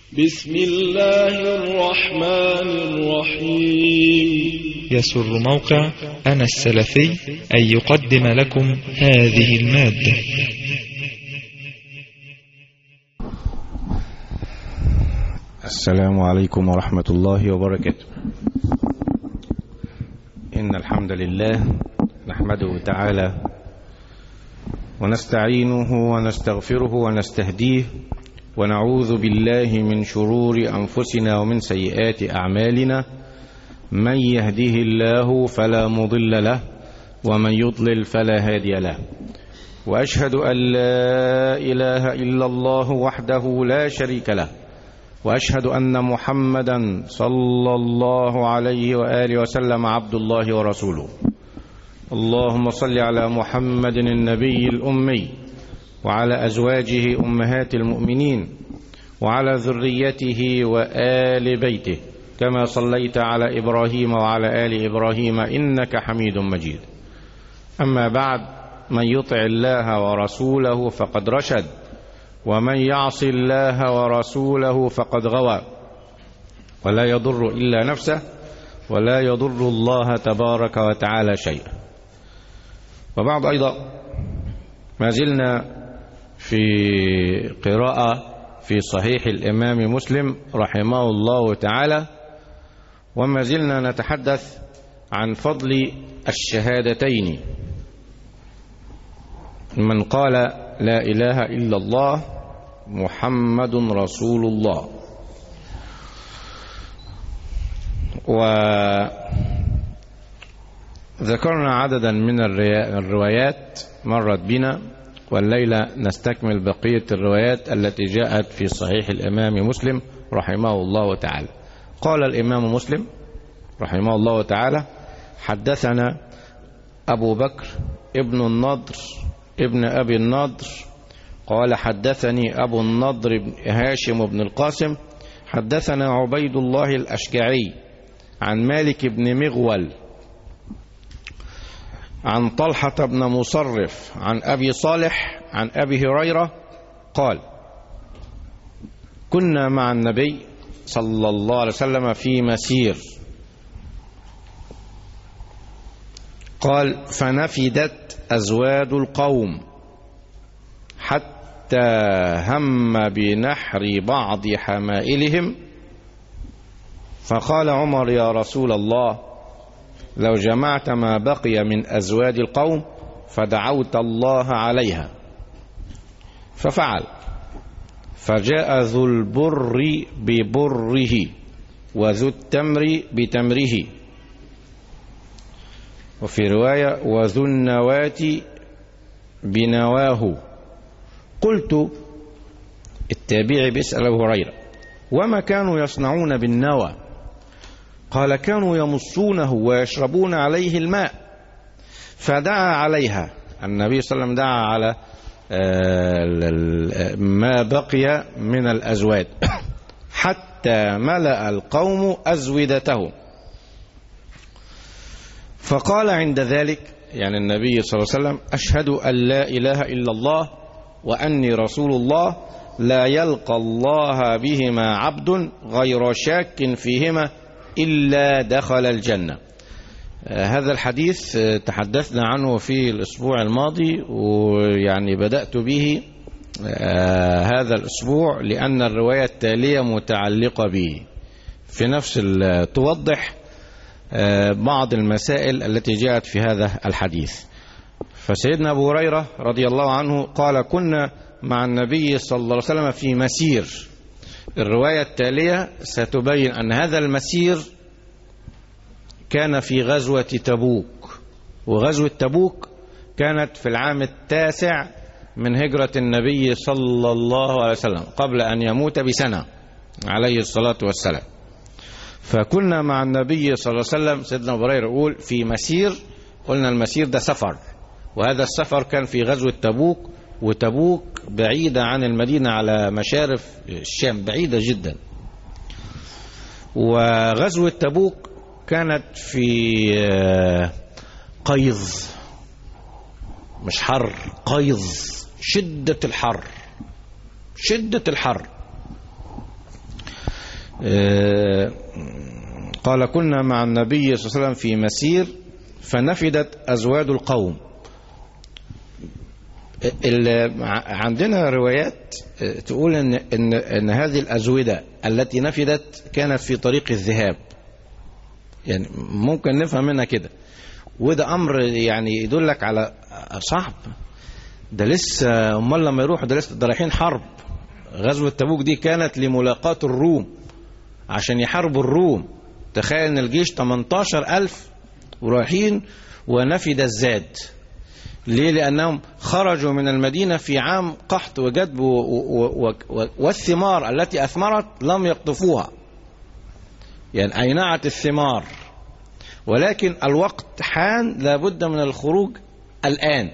بسم الله الرحمن الرحيم يسر موقع أنا السلفي أن يقدم لكم هذه المادة السلام عليكم ورحمة الله وبركاته إن الحمد لله نحمده تعالى ونستعينه ونستغفره ونستهديه ونعوذ بالله من شرور أنفسنا ومن سيئات أعمالنا من يهده الله فلا مضل له ومن يضلل فلا هادي له وأشهد أن لا إله إلا الله وحده لا شريك له واشهد ان محمدا صلى الله عليه واله وسلم عبد الله ورسوله اللهم صل على محمد النبي الامي وعلى ازواجه امهات المؤمنين وعلى ذريته وال بيته كما صليت على ابراهيم وعلى ال ابراهيم انك حميد مجيد اما بعد من يطع الله ورسوله فقد رشد ومن يعص الله ورسوله فقد غوى ولا يضر إلا نفسه ولا يضر الله تبارك وتعالى شيئا وبعد أيضا ما زلنا في قراءة في صحيح الإمام مسلم رحمه الله تعالى وما زلنا نتحدث عن فضل الشهادتين من قال لا إله إلا الله محمد رسول الله وذكرنا عددا من الروايات مرت بنا والليلة نستكمل بقية الروايات التي جاءت في صحيح الإمام مسلم رحمه الله تعالى قال الإمام مسلم رحمه الله تعالى حدثنا أبو بكر ابن النضر ابن أبي النضر قال حدثني أبو النضر بن هاشم بن القاسم حدثنا عبيد الله الأشجعي عن مالك بن مغول عن طلحة بن مصرف عن أبي صالح عن أبي هريرة قال كنا مع النبي صلى الله عليه وسلم في مسير قال فنفدت أزواد القوم حتى هم بنحر بعض حمائلهم فقال عمر يا رسول الله لو جمعت ما بقي من أزواد القوم فدعوت الله عليها ففعل فجاء ذو البر ببره وذو التمر بتمره وفي رواية وذو النواة بنواه قلت التابعي بيسأل أبو هريرة وما كانوا يصنعون بالنوى قال كانوا يمصونه ويشربون عليه الماء فدعا عليها النبي صلى الله عليه وسلم دعا على ما بقي من الأزواد حتى ملأ القوم أزودتهم فقال عند ذلك يعني النبي صلى الله عليه وسلم أشهد أن لا إله إلا الله وأني رسول الله لا يلقى الله بهما عبد غير شاك فيهما إلا دخل الجنة هذا الحديث تحدثنا عنه في الأسبوع الماضي ويعني بدأت به هذا الأسبوع لأن الرواية التالية متعلقة به في نفس توضح بعض المسائل التي جاءت في هذا الحديث فسيدنا أبو هريرة رضي الله عنه قال كنا مع النبي صلى الله عليه وسلم في مسير الرواية التالية ستبين أن هذا المسير كان في غزوة تبوك وغزوة تبوك كانت في العام التاسع من هجرة النبي صلى الله عليه وسلم قبل أن يموت بسنة عليه الصلاة والسلام فكنا مع النبي صلى الله عليه وسلم سيدنا أبو هريرة يقول في مسير قلنا المسير ده سفر وهذا السفر كان في غزوة تبوك وتبوك بعيدة عن المدينة على مشارف الشام بعيدة جدا وغزوة تبوك كانت في قيظ مش حر قيظ شدة الحر شدة الحر آه، قال كنا مع النبي صلى الله عليه وسلم في مسير فنفدت أزواد القوم ال- ع- عندنا روايات آه، تقول إن, إن, إن هذه الأزودة التي نفدت كانت في طريق الذهاب يعني ممكن نفهم منها كده وده أمر يعني يدلك على صعب ده لسه امال لما يروحوا ده لسه ده رايحين حرب غزوة تبوك دي كانت لملاقاة الروم عشان يحاربوا الروم تخيل ان الجيش 18 ألف ورايحين ونفد الزاد ليه لأنهم خرجوا من المدينة في عام قحط وجدب و- و- و- والثمار التي أثمرت لم يقطفوها يعني أينعت الثمار ولكن الوقت حان لابد من الخروج الآن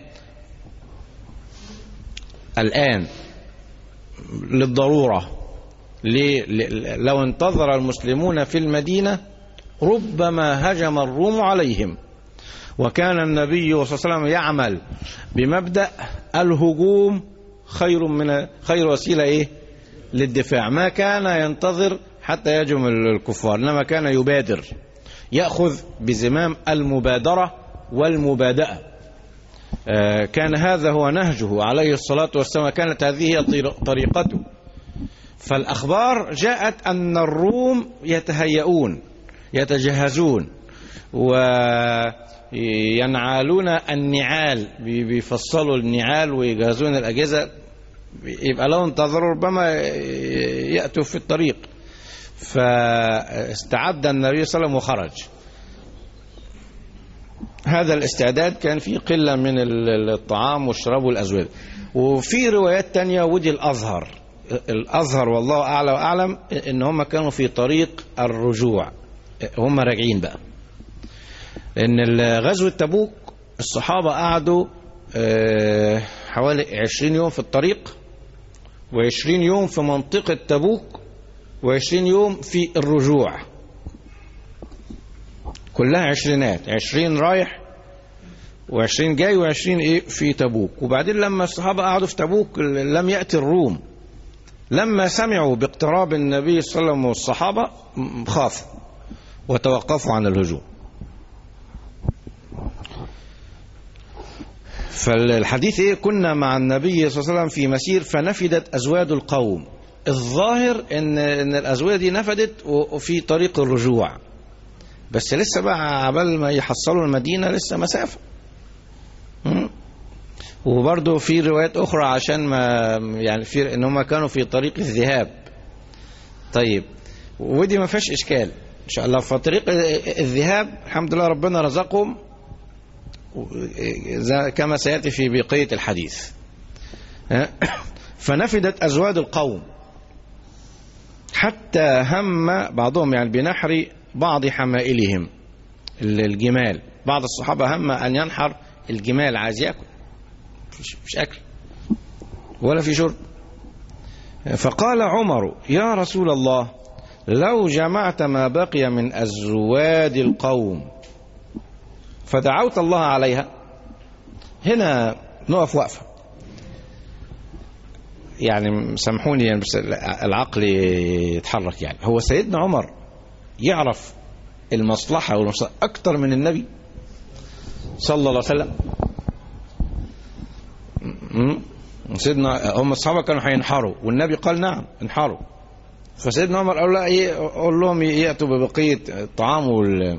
الآن للضرورة ليه؟ ل- لو انتظر المسلمون في المدينة ربما هجم الروم عليهم وكان النبي صلى الله عليه وسلم يعمل بمبدأ الهجوم خير من خير وسيلة ايه للدفاع ما كان ينتظر حتى يهجم الكفار انما كان يبادر يأخذ بزمام المبادرة والمبادئة آه، كان هذا هو نهجه عليه الصلاة والسلام كانت هذه هي طريق- طريقته فالأخبار جاءت أن الروم يتهيئون يتجهزون وينعالون النعال بي- بيفصلوا النعال ويجهزون الأجهزة يبقى لو انتظروا ربما يأتوا في الطريق فاستعد النبي صلى الله عليه وسلم وخرج هذا الاستعداد كان فيه قلة من ال- الطعام والشراب والأزواج وفي روايات تانية ودي الأظهر الأظهر والله أعلى وأعلم إن هم كانوا في طريق الرجوع هم راجعين بقى إن غزوة تبوك الصحابة قعدوا آه، حوالي 20 يوم في الطريق و20 يوم في منطقة تبوك و20 يوم في الرجوع كلها عشرينات عشرين رايح وعشرين جاي وعشرين ايه في تبوك وبعدين لما الصحابة قعدوا في تبوك لم يأتي الروم لما سمعوا باقتراب النبي صلى الله عليه وسلم والصحابة م- خافوا وتوقفوا عن الهجوم فالحديث ايه كنا مع النبي صلى الله عليه وسلم في مسير فنفدت ازواد القوم الظاهر ان ان الازواد دي نفدت وفي طريق الرجوع بس لسه بقى عبال ما يحصلوا المدينة لسه مسافة مم. وبرضه في روايات أخرى عشان ما يعني في إن هم كانوا في طريق الذهاب طيب ودي ما فيهاش إشكال إن شاء الله في طريق الذهاب الحمد لله ربنا رزقهم زي- كما سيأتي في بقية الحديث ها؟ فنفدت أزواد القوم حتى هم بعضهم يعني بنحر بعض حمائلهم الجمال بعض الصحابة هم أن ينحر الجمال عايز يأكل مش, مش أكل ولا في شرب فقال عمر يا رسول الله لو جمعت ما بقي من أزواد القوم فدعوت الله عليها هنا نقف وقفة يعني سامحوني يعني بس العقل يتحرك يعني هو سيدنا عمر يعرف المصلحة والمصلحة أكتر من النبي صلى الله عليه وسلم م- سيدنا هم الصحابة كانوا هينحروا والنبي قال نعم انحروا فسيدنا عمر قال لا ايه قول لهم يأتوا ببقية الطعام وال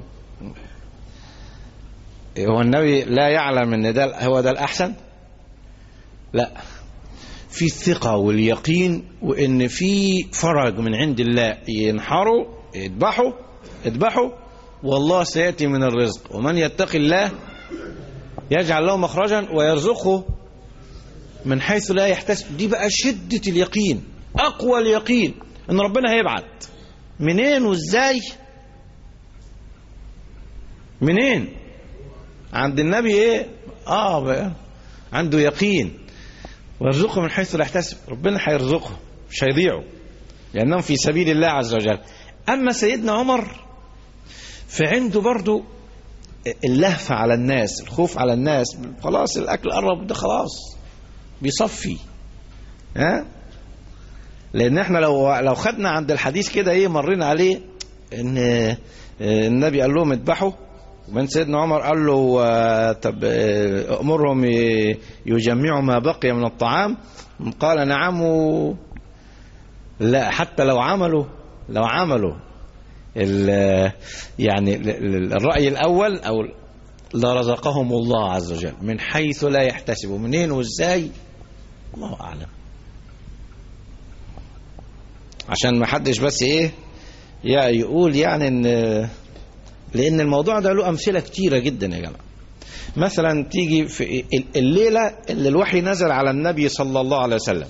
هو النبي لا يعلم ان ده هو ده الأحسن لا في الثقة واليقين وإن في فرج من عند الله ينحروا يذبحوا يذبحوا والله سيأتي من الرزق ومن يتقي الله يجعل له مخرجا ويرزقه من حيث لا يحتسب دي بقى شدة اليقين أقوى اليقين إن ربنا هيبعت منين وإزاي منين عند النبي إيه آه بقى عنده يقين ويرزقه من حيث لا يحتسب ربنا هيرزقه مش هيضيعوا لأنهم في سبيل الله عز وجل أما سيدنا عمر فعنده برضو اللهفة على الناس الخوف على الناس خلاص الأكل قرب ده خلاص بيصفي ها لان احنا لو لو خدنا عند الحديث كده ايه مرينا عليه ان آه، النبي قال لهم اذبحوا وبين سيدنا عمر قال له آه، طب آه، امرهم ي- يجمعوا ما بقي من الطعام قال نعم و- لا حتى لو عملوا لو عملوا ال- يعني ال- ال- الرأي الأول أو لرزقهم الله عز وجل من حيث لا يحتسبوا منين وازاي الله أعلم عشان ما حدش بس ايه يا يقول يعني ان لان الموضوع ده له امثله كتيره جدا يا جماعه مثلا تيجي في الليله اللي الوحي نزل على النبي صلى الله عليه وسلم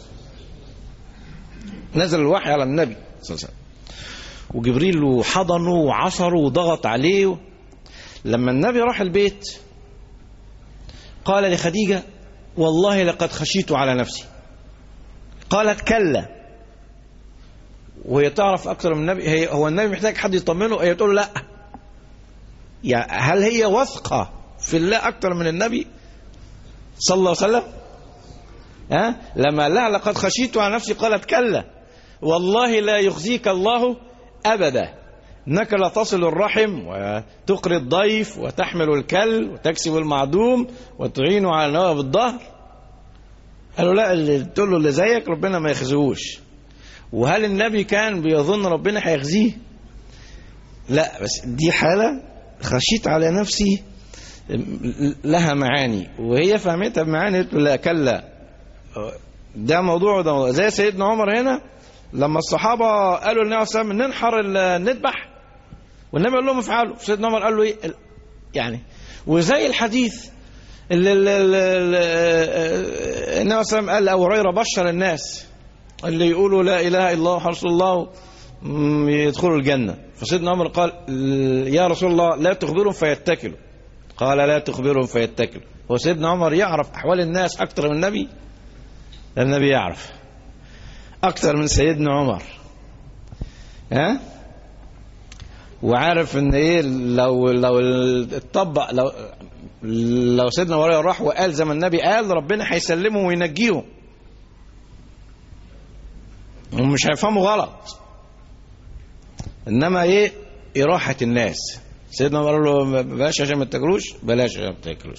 نزل الوحي على النبي صلى الله عليه وسلم وجبريل حضنه وعصره وضغط عليه لما النبي راح البيت قال لخديجة والله لقد خشيت على نفسي قالت كلا وهي تعرف أكثر من النبي هي هو النبي محتاج حد يطمنه هي تقول له لا يعني هل هي واثقة في الله أكثر من النبي صلى الله عليه وسلم ها لما لا لقد خشيت على نفسي قالت كلا والله لا يخزيك الله أبدا إنك لا تصل الرحم وتقري الضيف وتحمل الكل وتكسب المعدوم وتعين على نواب الظهر قالوا لا اللي تقول له اللي زيك ربنا ما يخزيهوش وهل النبي كان بيظن ربنا هيخزيه لا بس دي حالة خشيت على نفسي لها معاني وهي فهمتها بمعاني قلت له لا كلا ده موضوع ده زي سيدنا عمر هنا لما الصحابة قالوا للنبي صلى الله عليه وسلم ننحر ال- نذبح والنبي قال لهم افعلوا سيدنا عمر قال له ايه ال- يعني وزي الحديث اللي اللي- اللي- اللي- النبي صلى الله عليه وسلم قال لأبو هريرة بشر الناس اللي يقولوا لا إله إلا الله رسول الله م- يدخلوا الجنة فسيدنا عمر قال يا رسول الله لا تخبرهم فيتكلوا قال لا تخبرهم فيتكلوا هو سيدنا عمر يعرف أحوال الناس أكثر من النبي النبي يعرف أكثر من سيدنا عمر ها وعارف ان ايه لو لو اتطبق لو لو سيدنا هريره راح وقال زي ما النبي قال ربنا هيسلمهم وينجيهم ومش هيفهموا غلط انما ايه اراحه الناس سيدنا عمر قال له بلاش عشان ما تاكلوش بلاش عشان ما تاكلوش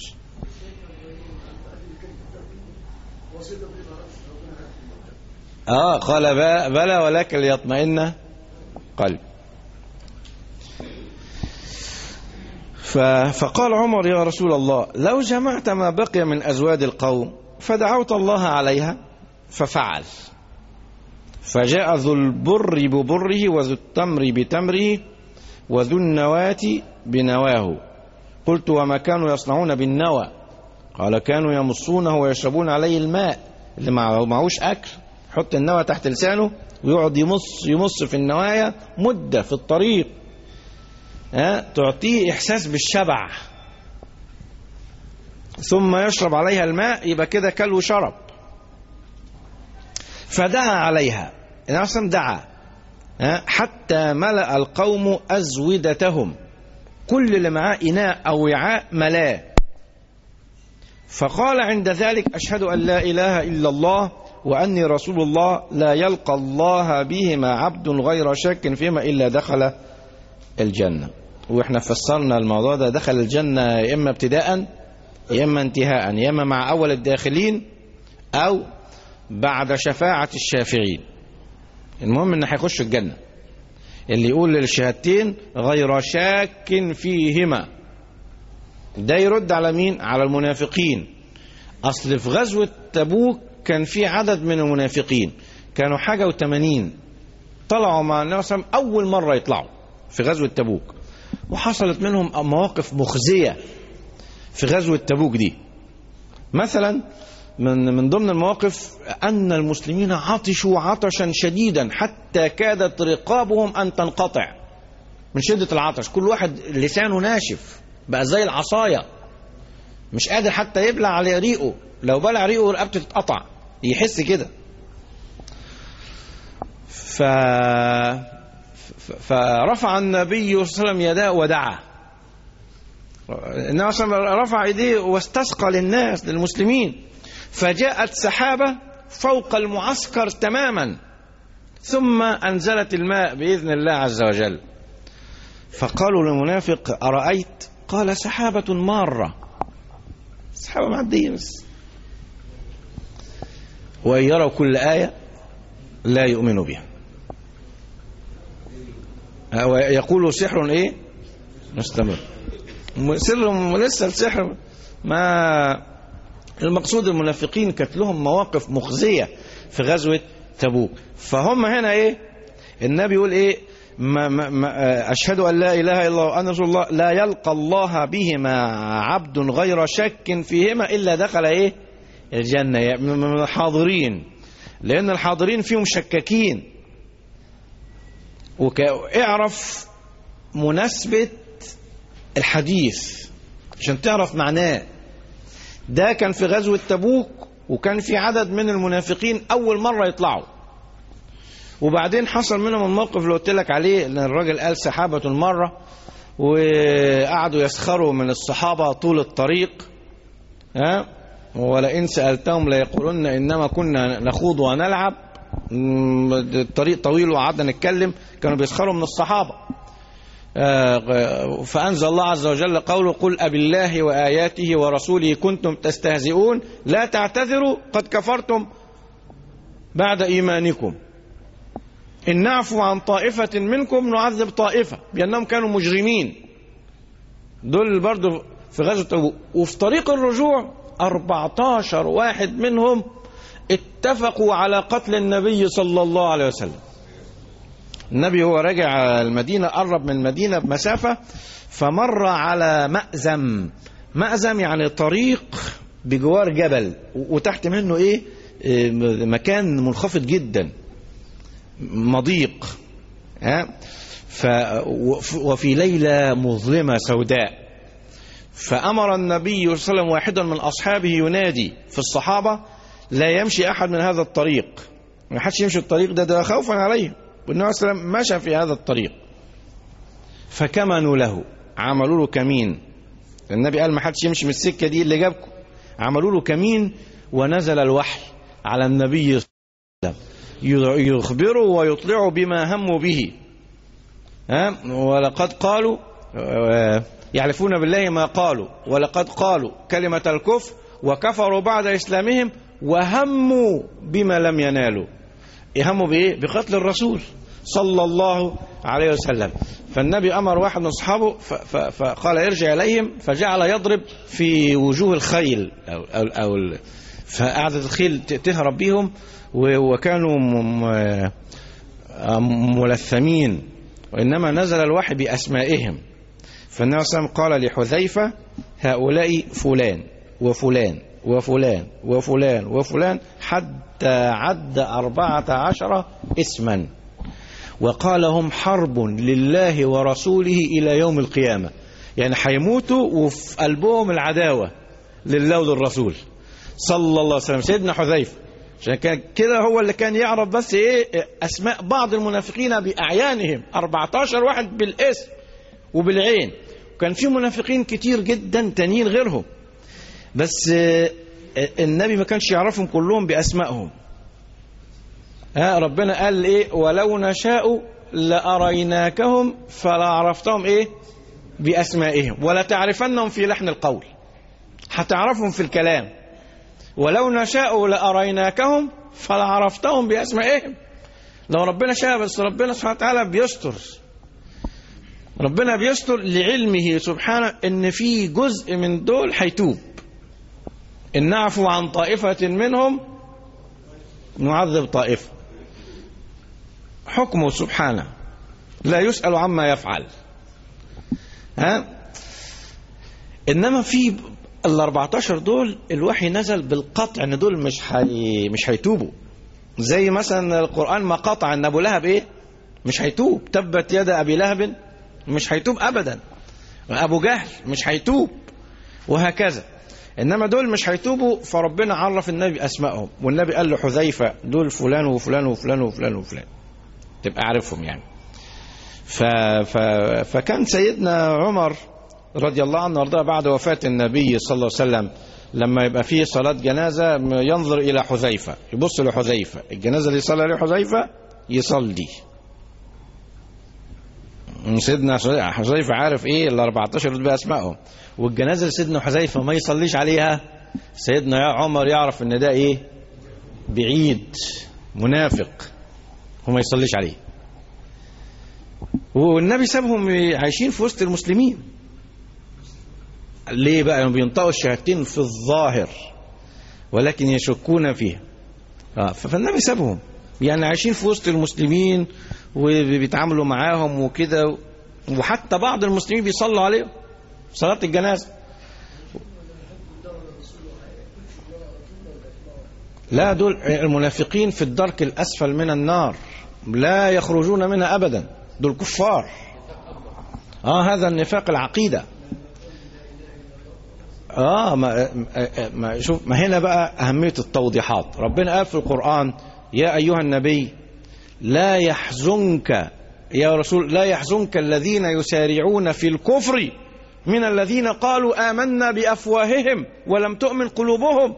اه قال ب- بلى ولكن ليطمئن قلب ف- فقال عمر يا رسول الله لو جمعت ما بقي من أزواج القوم فدعوت الله عليها ففعل فجاء ذو البر ببره وذو التمر بتمره وذو النواة بنواه قلت وما كانوا يصنعون بالنوى قال كانوا يمصونه ويشربون عليه الماء اللي معه- معهوش أكل يحط النوى تحت لسانه ويقعد يمص يمص في النوايا مدة في الطريق ها تعطيه إحساس بالشبع ثم يشرب عليها الماء يبقى كده كل وشرب فدعا عليها النبي صلى الله عليه وسلم دعا ها؟ حتى ملأ القوم أزودتهم كل اللي معاه إناء أو وعاء ملاه فقال عند ذلك أشهد أن لا إله إلا الله وأني رسول الله لا يلقى الله بهما عبد غير شاك فيما إلا دخل الجنة وإحنا فسرنا الموضوع ده دخل الجنة يا إما ابتداء يا إما انتهاء يا إما مع أول الداخلين أو بعد شفاعة الشافعين المهم إن هيخش الجنة اللي يقول للشهادتين غير شاك فيهما ده يرد على مين على المنافقين أصل في غزوة تبوك كان في عدد من المنافقين كانوا حاجة وثمانين طلعوا مع النبي صلى الله عليه وسلم أول مرة يطلعوا في غزوة تبوك وحصلت منهم مواقف مخزية في غزوة تبوك دي مثلا من من ضمن المواقف أن المسلمين عطشوا عطشا شديدا حتى كادت رقابهم أن تنقطع من شدة العطش كل واحد لسانه ناشف بقى زي العصاية مش قادر حتى يبلع على ريقه لو بلع ريقه رقبته تتقطع يحس كده ف... فرفع النبي صلى الله عليه وسلم يداه ودعا النبي صلى الله عليه وسلم رفع ايديه واستسقى للناس للمسلمين فجاءت سحابة فوق المعسكر تماما ثم أنزلت الماء بإذن الله عز وجل فقالوا للمنافق أرأيت قال سحابة مارة سحابة معدية بس وإن يروا كل آية لا يؤمنوا بها يقول سحر ايه مستمر سر لسه السحر ما المقصود المنافقين كانت لهم مواقف مخزية في غزوة تبوك فهم هنا ايه النبي يقول ايه ما ما ما أشهد أن لا إله إلا الله وأن رسول الله لا يلقى الله بهما عبد غير شك فيهما إلا دخل إيه الجنة من الحاضرين لأن الحاضرين فيهم شكاكين واعرف مناسبة الحديث عشان تعرف معناه ده كان في غزوة تبوك وكان في عدد من المنافقين أول مرة يطلعوا وبعدين حصل منهم الموقف اللي قلت لك عليه ان الراجل قال سحابة المرة وقعدوا يسخروا من الصحابة طول الطريق ها ولئن سألتهم ليقولن إنما كنا نخوض ونلعب الطريق طويل وقعدنا نتكلم كانوا بيسخروا من الصحابة فأنزل الله عز وجل قوله قل أب الله وآياته ورسوله كنتم تستهزئون لا تعتذروا قد كفرتم بعد إيمانكم إن نعفو عن طائفة منكم نعذب طائفة بأنهم كانوا مجرمين دول برضو في غزوة تبوك وفي طريق الرجوع 14 واحد منهم اتفقوا على قتل النبي صلى الله عليه وسلم النبي هو راجع المدينة قرب من المدينة بمسافة فمر على مأزم مأزم يعني طريق بجوار جبل وتحت منه ايه مكان منخفض جدا مضيق ها ف وفي ليلة مظلمة سوداء فأمر النبي صلى الله عليه وسلم واحدا من أصحابه ينادي في الصحابة لا يمشي أحد من هذا الطريق ما حدش يمشي الطريق ده ده خوفا عليه والنبي صلى الله عليه وسلم مشى في هذا الطريق فكمنوا له عملوا له كمين النبي قال ما حدش يمشي من السكة دي اللي جابكم عملوا له كمين ونزل الوحي على النبي صلى الله عليه وسلم يخبروا ويطلعوا بما هموا به ها ولقد قالوا يعرفون بالله ما قالوا ولقد قالوا كلمة الكفر وكفروا بعد إسلامهم وهموا بما لم ينالوا يهموا بإيه؟ بقتل الرسول صلى الله عليه وسلم فالنبي أمر واحد من أصحابه فقال ارجع إليهم فجعل يضرب في وجوه الخيل أو, أو, أو فقعدت الخيل تهرب بهم وكانوا ملثمين وإنما نزل الوحي بأسمائهم فالنبي صلى الله عليه وسلم قال لحذيفة هؤلاء فلان وفلان وفلان وفلان وفلان حتى عد أربعة عشر اسما وقال هم حرب لله ورسوله إلى يوم القيامة يعني هيموتوا وفي قلبهم العداوة لله وللرسول صلى الله عليه وسلم سيدنا حذيفة عشان كان كده هو اللي كان يعرف بس ايه اسماء بعض المنافقين باعيانهم 14 واحد بالاسم وبالعين وكان في منافقين كتير جدا تانيين غيرهم بس النبي ما كانش يعرفهم كلهم باسمائهم ها ربنا قال ايه ولو نشاء لاريناكهم فلا عرفتهم ايه باسمائهم ولا تعرفنهم في لحن القول هتعرفهم في الكلام ولو نشاء لاريناكهم فلا عرفتهم باسمائهم لو ربنا شاء بس ربنا سبحانه وتعالى بيستر ربنا بيستر لعلمه سبحانه ان في جزء من دول هيتوب ان نعفو عن طائفة منهم نعذب طائفة حكمه سبحانه لا يسأل عما يفعل ها انما في ال 14 دول الوحي نزل بالقطع ان دول مش حي... مش هيتوبوا زي مثلا القرآن ما قطع ان ابو لهب ايه مش هيتوب تبت يد ابي لهب مش هيتوب ابدا ابو جهل مش هيتوب وهكذا انما دول مش هيتوبوا فربنا عرف النبي اسمائهم والنبي قال له حذيفه دول فلان وفلان وفلان وفلان وفلان تبقى عارفهم يعني ف... ف... فكان سيدنا عمر رضي الله عنه وارضاه بعد وفاه النبي صلى الله عليه وسلم لما يبقى فيه صلاة جنازة ينظر إلى حذيفة يبص لحذيفة الجنازة اللي صلى عليه حذيفة يصلي سيدنا حذيفة عارف ايه ال 14 دول باسمائهم والجنازة اللي سيدنا حذيفة ما يصليش عليها سيدنا يا عمر يعرف ان ده ايه بعيد منافق وما يصليش عليه والنبي سابهم عايشين في وسط المسلمين ليه بقى لما بينطقوا الشهادتين في الظاهر ولكن يشكون فيها آه فالنبي سابهم يعني عايشين في وسط المسلمين وبيتعاملوا معاهم وكده وحتى بعض المسلمين بيصلوا عليهم صلاة الجنازة لا دول المنافقين في الدرك الأسفل من النار لا يخرجون منها أبدا دول كفار آه هذا النفاق العقيدة آه ما, ما شوف ما هنا بقى أهمية التوضيحات ربنا قال في القرآن يا أيها النبي لا يحزنك يا رسول لا يحزنك الذين يسارعون في الكفر من الذين قالوا آمنا بأفواههم ولم تؤمن قلوبهم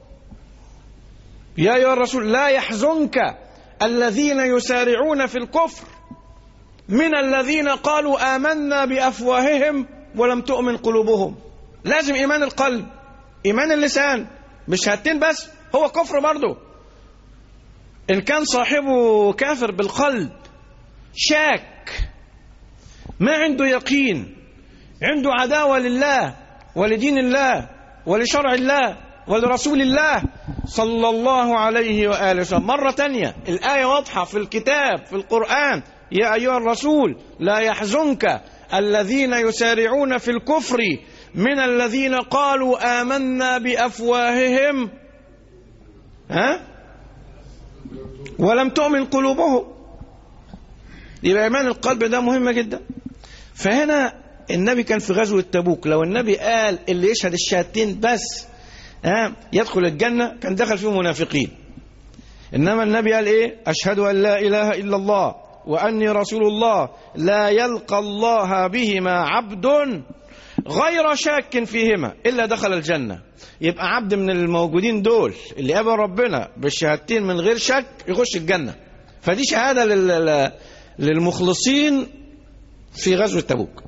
يا أيها الرسول لا يحزنك الذين يسارعون في الكفر من الذين قالوا آمنا بأفواههم ولم تؤمن قلوبهم لازم إيمان القلب إيمان اللسان مش شهادتين بس هو كفر برضه إن كان صاحبه كافر بالقلب شاك ما عنده يقين عنده عداوة لله ولدين الله ولشرع الله ولرسول الله صلى الله عليه وآله وسلم مرة تانية الآية واضحة في الكتاب في القرآن يا أيها الرسول لا يحزنك الذين يسارعون في الكفر من الذين قالوا آمنا بأفواههم ها ولم تؤمن قلوبهم يبقى إيمان القلب ده مهم جدا فهنا النبي كان في غزوة تبوك لو النبي قال اللي يشهد الشهادتين بس ها يدخل الجنة كان دخل فيه منافقين إنما النبي قال إيه أشهد أن لا إله إلا الله وأني رسول الله لا يلقى الله بهما عبد غير شاك فيهما إلا دخل الجنة يبقى عبد من الموجودين دول اللي قابل ربنا بالشهادتين من غير شك يخش الجنة فدي شهادة لل... للمخلصين في غزوة تبوك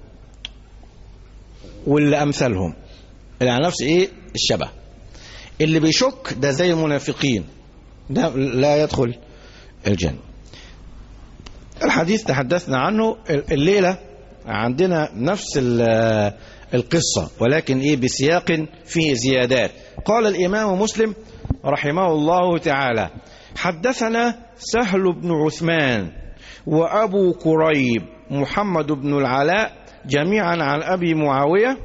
واللي أمثلهم اللي على نفس إيه الشبه اللي بيشك ده زي المنافقين ده لا يدخل الجنة الحديث تحدثنا عنه الليلة عندنا نفس القصة ولكن إيه بسياق فيه زيادات قال الإمام مسلم رحمه الله تعالى حدثنا سهل بن عثمان وأبو كريب محمد بن العلاء جميعا عن أبي معاوية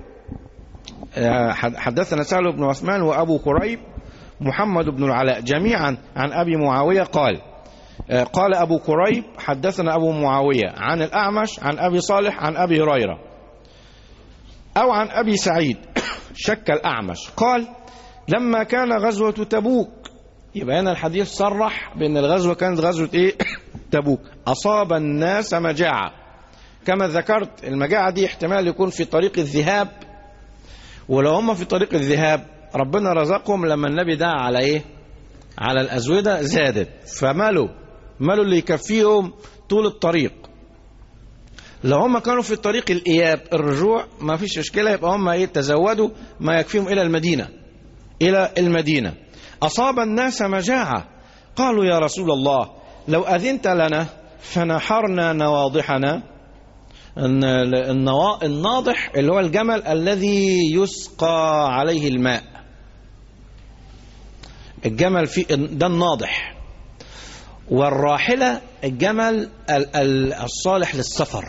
حدثنا سهل بن عثمان وأبو كريب محمد بن العلاء جميعا عن أبي معاوية قال قال أبو كريب حدثنا أبو معاوية عن الأعمش عن أبي صالح عن أبي هريرة أو عن أبي سعيد شك الأعمش قال لما كان غزوة تبوك يبقى هنا الحديث صرح بأن الغزوة كانت غزوة إيه تبوك أصاب الناس مجاعة كما ذكرت المجاعة دي احتمال يكون في طريق الذهاب ولو هم في طريق الذهاب ربنا رزقهم لما النبي دعا على ايه على الأزودة زادت فمالوا مالوا اللي يكفيهم طول الطريق لو هم كانوا في طريق الإياب الرجوع ما فيش مشكلة يبقى هم ايه تزودوا ما يكفيهم إلى المدينة إلى المدينة أصاب الناس مجاعة قالوا يا رسول الله لو أذنت لنا فنحرنا نواضحنا الناضح اللي هو الجمل الذي يسقى عليه الماء الجمل في ده الناضح والراحلة الجمل الصالح للسفر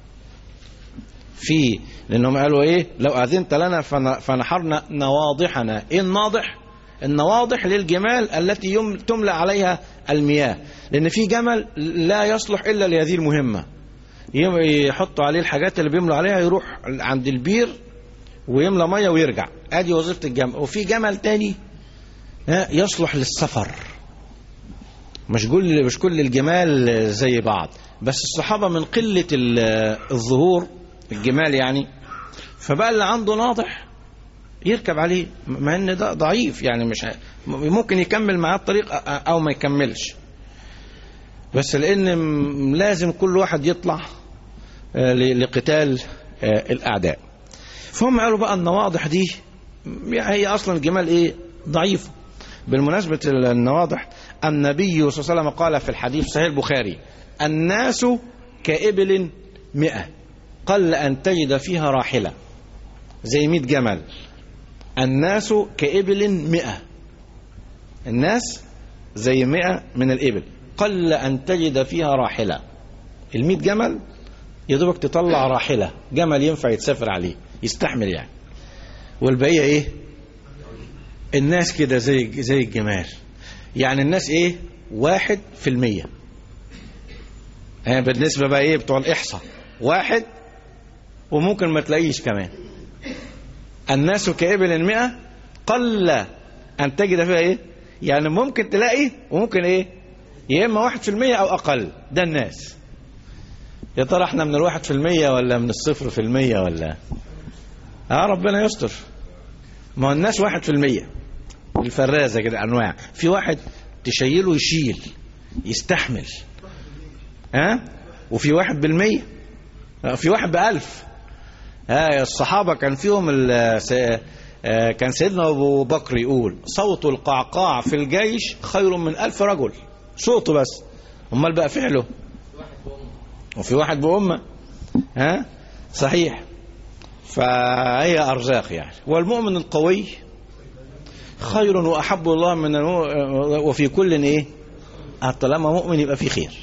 في لأنهم قالوا إيه لو أذنت لنا فنحرنا نواضحنا إيه الناضح النواضح للجمال التي تملأ عليها المياه لأن في جمل لا يصلح إلا لهذه المهمة يحطوا عليه الحاجات اللي بيملوا عليها يروح عند البير ويملى ميه ويرجع ادي وظيفه الجمل وفي جمل تاني يصلح للسفر مش كل مش كل الجمال زي بعض بس الصحابه من قله الظهور الجمال يعني فبقى اللي عنده ناضح يركب عليه مع ان ده ضعيف يعني مش ممكن يكمل معاه الطريق او ما يكملش بس لان م- لازم كل واحد يطلع آه، ل- لقتال آه، الاعداء فهم قالوا بقى النواضح دي يعني هي اصلا الجمال ايه ضعيفه بالمناسبه النواضح النبي صلى الله عليه وسلم قال في الحديث صحيح البخاري الناس كإبل مئة قل أن تجد فيها راحلة زي مئة جمل الناس كإبل مئة الناس زي مئة من الإبل قل أن تجد فيها راحلة المئة جمل يدوبك تطلع راحلة جمل ينفع يتسافر عليه يستحمل يعني والبقية ايه الناس كده زي زي الجمال يعني الناس ايه واحد في المية ها بالنسبة بقى ايه بتوع الإحصاء واحد وممكن ما تلاقيش كمان الناس كإبل المئة قل أن تجد فيها ايه يعني ممكن تلاقي وممكن ايه يا إما واحد في المية أو أقل ده الناس يا ترى احنا من الواحد في المية ولا من الصفر في المية ولا اه ربنا يستر ما هو الناس واحد في المية الفرازة كده أنواع في واحد تشيله يشيل يستحمل ها وفي واحد بالمية آه، في واحد بألف ها الصحابة كان فيهم ال- س- آه، كان سيدنا أبو بكر يقول صوت القعقاع في الجيش خير من ألف رجل صوته بس أمال بقى فعله وفي واحد بأمة ها صحيح فهي أرزاق يعني والمؤمن القوي خير وأحب الله من المو... وفي كل إيه آه، طالما مؤمن يبقى في خير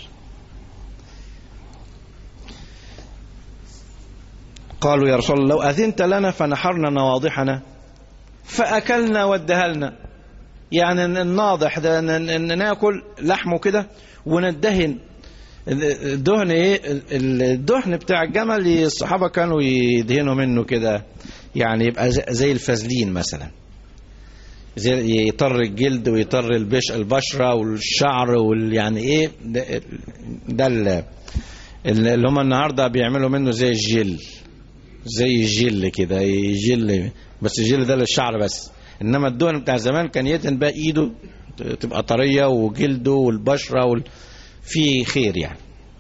قالوا يا رسول الله لو أذنت لنا فنحرنا نواضحنا فأكلنا وادهلنا يعني الناضح ده ن- ن- ناكل لحمه كده وندهن الدهن ايه الدهن بتاع الجمل الصحابه كانوا يدهنوا منه كده يعني يبقى زي- زي الفازلين مثلا زي يطر الجلد ويطر البش البشره والشعر وال يعني ايه ده, ده ال- اللي هم النهارده بيعملوا منه زي الجل زي الجل كده جل بس الجل ده للشعر بس انما الدهن بتاع زمان كان يدهن بقى ايده تبقى طريه وجلده والبشره وال... في خير يعني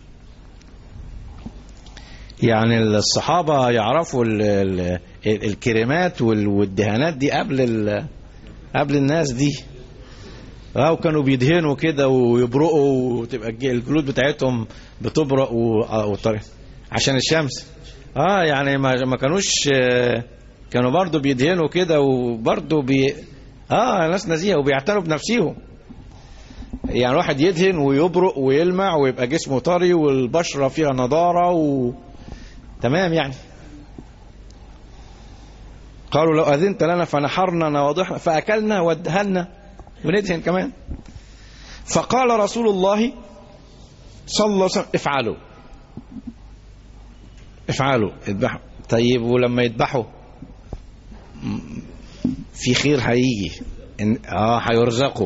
يعني الصحابة يعرفوا ال ال الكريمات وال- والدهانات دي قبل ال قبل الناس دي اه وكانوا بيدهنوا كده ويبرقوا وتبقى الج- الجلود بتاعتهم بتبرق و- آه، وطري عشان الشمس اه يعني ما ما كانوش آه، كانوا برضو بيدهنوا كده وبرضو بي اه ناس نزيهه وبيعتنوا بنفسهم يعني واحد يدهن ويبرق ويلمع ويبقى جسمه طري والبشرة فيها نضارة و... تمام يعني قالوا لو أذنت لنا فنحرنا نواضحنا فأكلنا وادهنا وندهن كمان فقال رسول الله صلى الله عليه وسلم افعلوا افعلوا اذبحوا طيب ولما يذبحوا م- في خير هيجي إن- اه هيرزقوا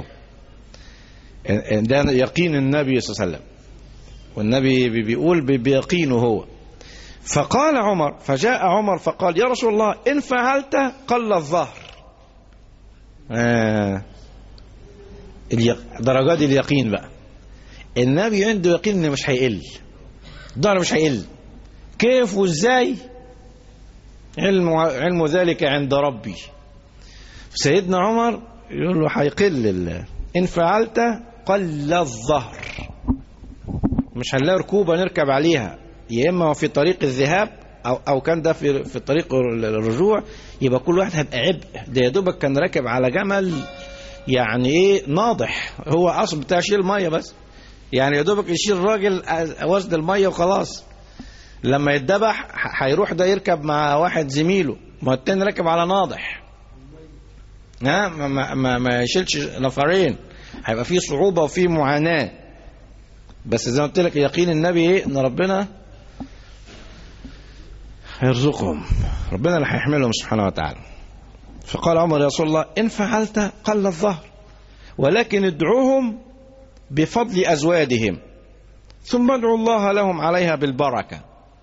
ده يقين النبي صلى الله عليه وسلم والنبي بي- بيقول ب- بيقينه هو فقال عمر فجاء عمر فقال يا رسول الله إن فعلت قل الظهر آه اليق... درجات اليقين بقى النبي عنده يقين ان مش هيقل الظهر مش هيقل كيف وازاي علم علم ذلك عند ربي سيدنا عمر يقول له هيقل ال- ان فعلت قل الظهر مش هنلاقي ركوبه نركب عليها يا اما في طريق الذهاب او او كان ده في في طريق الرجوع يبقى كل واحد هيبقى عبء ده يا دوبك كان راكب على جمل يعني ايه ناضح هو اصل بتاع شيل ميه بس يعني يا دوبك يشيل الراجل وزن الميه وخلاص لما يتذبح ح- هيروح ده يركب مع واحد زميله ما التاني راكب على ناضح ها ما, ما, ما, ما يشيلش نفرين هيبقى فيه صعوبة وفيه معاناة بس زي ما قلت لك يقين النبي ايه ان ربنا هيرزقهم ربنا اللي هيحملهم سبحانه وتعالى فقال عمر يا رسول الله ان فعلت قل الظهر ولكن ادعوهم بفضل ازوادهم ثم ادعوا الله لهم عليها بالبركه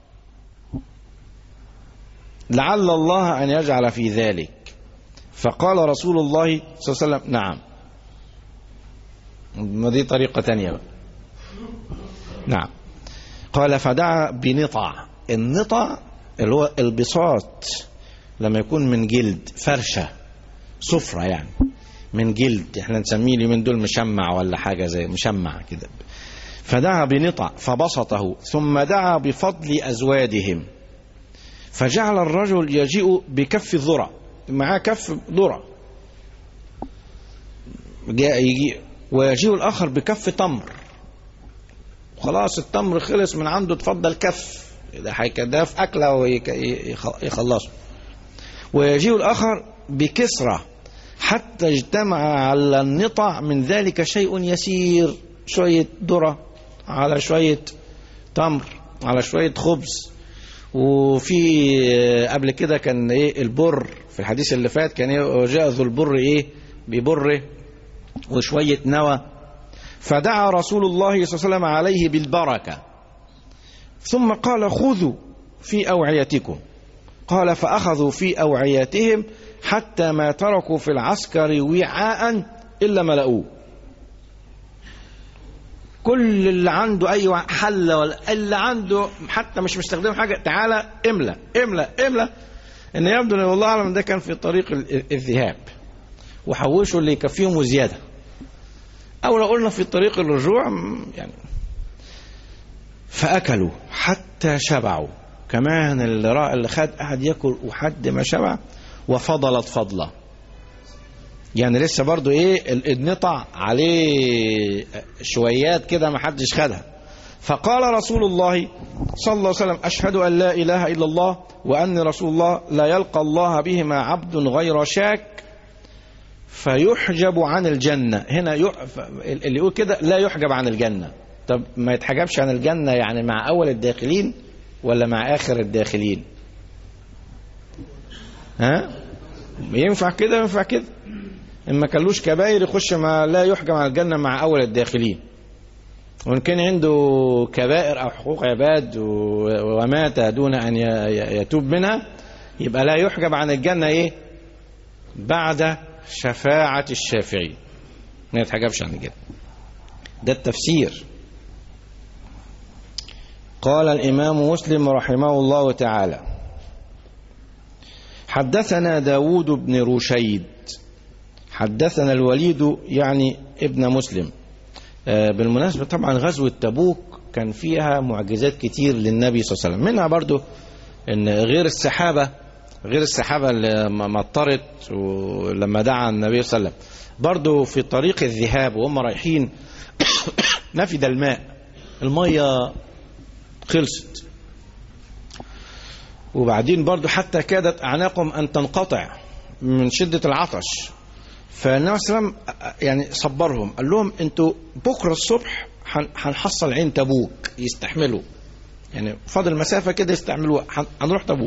لعل الله ان يجعل في ذلك فقال رسول الله صلى الله عليه وسلم نعم ما دي طريقة تانية بقى نعم قال فدعا بنطع النطع اللي هو البساط لما يكون من جلد فرشة صفرة يعني من جلد احنا نسميه اليومين دول مشمع ولا حاجة زي مشمع كده فدعا بنطع فبسطه ثم دعا بفضل أزوادهم فجعل الرجل يجيء بكف الذرة معاه كف ذرة جاء يجي ويجيء الآخر بكف تمر خلاص التمر خلص من عنده اتفضل كف ده هيكده في أكلة ويخلصه ويجيء الآخر بكسرة حتى اجتمع على النطع من ذلك شيء يسير شوية ذرة على شوية تمر على شوية خبز وفي قبل كده كان ايه البر في الحديث اللي فات كان إيه جاء ذو البر ايه ببره وشوية نوى فدعا رسول الله صلى الله عليه وسلم عليه بالبركة ثم قال خذوا في أوعيتكم قال فأخذوا في أوعيتهم حتى ما تركوا في العسكر وعاء إلا ملأوه كل اللي عنده أي حلة ولا اللي عنده حتى مش مستخدم حاجة تعالى املى املى املى إن يبدو أن والله أعلم ده كان في طريق الذهاب وحوشوا اللي يكفيهم وزيادة أو لو قلنا في طريق الرجوع يعني فأكلوا حتى شبعوا كمان اللي, را... اللي خد قعد ياكل وحد ما شبع وفضلت فضلة يعني لسه برضو ايه النطع عليه شويات كده ما حدش خدها فقال رسول الله صلى الله عليه وسلم أشهد أن لا إله إلا الله وأن رسول الله لا يلقى الله بهما عبد غير شاك فيحجب عن الجنة هنا يح... اللي يقول كده لا يحجب عن الجنة طب ما يتحجبش عن الجنة يعني مع أول الداخلين ولا مع آخر الداخلين ها ينفع كده ينفع كده إما كلوش كباير يخش ما لا يحجب عن الجنة مع أول الداخلين وإن كان عنده كبائر أو حقوق عباد ومات دون أن يتوب منها يبقى لا يحجب عن الجنة إيه بعد شفاعة الشافعين ما يتحجبش عن الجنة ده التفسير قال الإمام مسلم رحمه الله تعالى حدثنا داود بن رشيد حدثنا الوليد يعني ابن مسلم بالمناسبة طبعا غزوة تبوك كان فيها معجزات كتير للنبي صلى الله عليه وسلم منها برضو ان غير السحابة غير السحابة اللي مطرت ولما دعا النبي صلى الله عليه وسلم برضو في طريق الذهاب وهم رايحين نفد الماء المية خلصت وبعدين برضو حتى كادت أعناقهم أن تنقطع من شدة العطش فالنبي صلى الله عليه وسلم يعني صبرهم قال لهم انتوا بكرة الصبح هنحصل عين تبوك يستحملوا يعني فاضل مسافة كده يستعملوها هنروح تبوك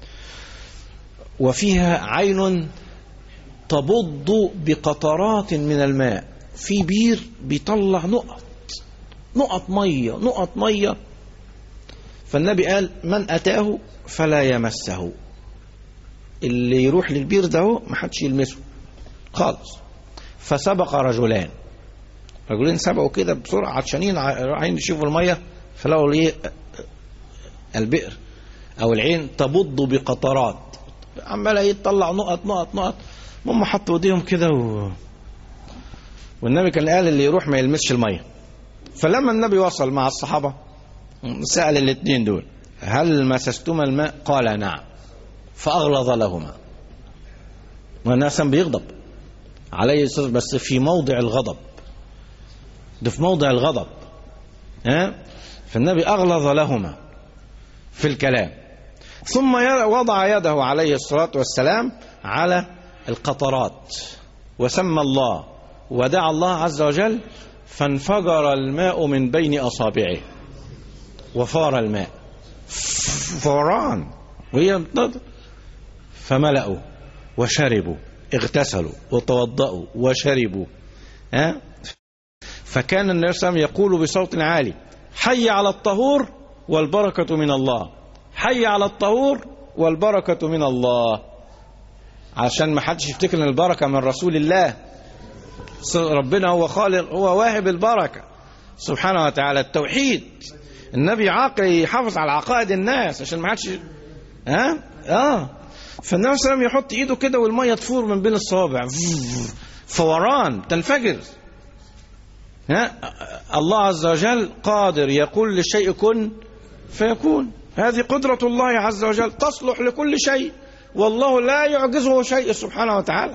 وفيها عين تبض بقطرات من الماء في بير بيطلع نقط نقط مية نقط مية فالنبي قال من أتاه فلا يمسه اللي يروح للبير ده ما حدش يلمسه خالص فسبق رجلان رجلين سبقوا كده بسرعة عطشانين عايزين يشوفوا المية فلقوا ايه البئر او العين تبض بقطرات عمالة يطلع نقط نقط نقط هم حطوا ايديهم كده و... والنبي كان قال اللي يروح ما يلمسش المية فلما النبي وصل مع الصحابة سأل الاثنين دول هل مسستما الماء قال نعم فأغلظ لهما والناس بيغضب عليه الصلاة بس في موضع الغضب ده في موضع الغضب ها فالنبي أغلظ لهما في الكلام ثم وضع يده عليه الصلاة والسلام على القطرات وسمى الله ودعا الله عز وجل فانفجر الماء من بين أصابعه وفار الماء فوران وهي فملأوا وشربوا اغتسلوا وتوضأوا وشربوا ها فكان النبي صلى الله عليه وسلم يقول بصوت عالي حي على الطهور والبركة من الله حي على الطهور والبركة من الله عشان ما حدش يفتكر ان البركة من رسول الله ربنا هو خالق هو واهب البركة سبحانه وتعالى التوحيد النبي عاقل يحافظ على عقائد الناس عشان ما حدش ها اه فالنبي صلى الله عليه وسلم يحط ايده كده والميه تفور من بين الصوابع فوران تنفجر ها الله عز وجل قادر يقول للشيء كن فيكون هذه قدرة الله عز وجل تصلح لكل شيء والله لا يعجزه شيء سبحانه وتعالى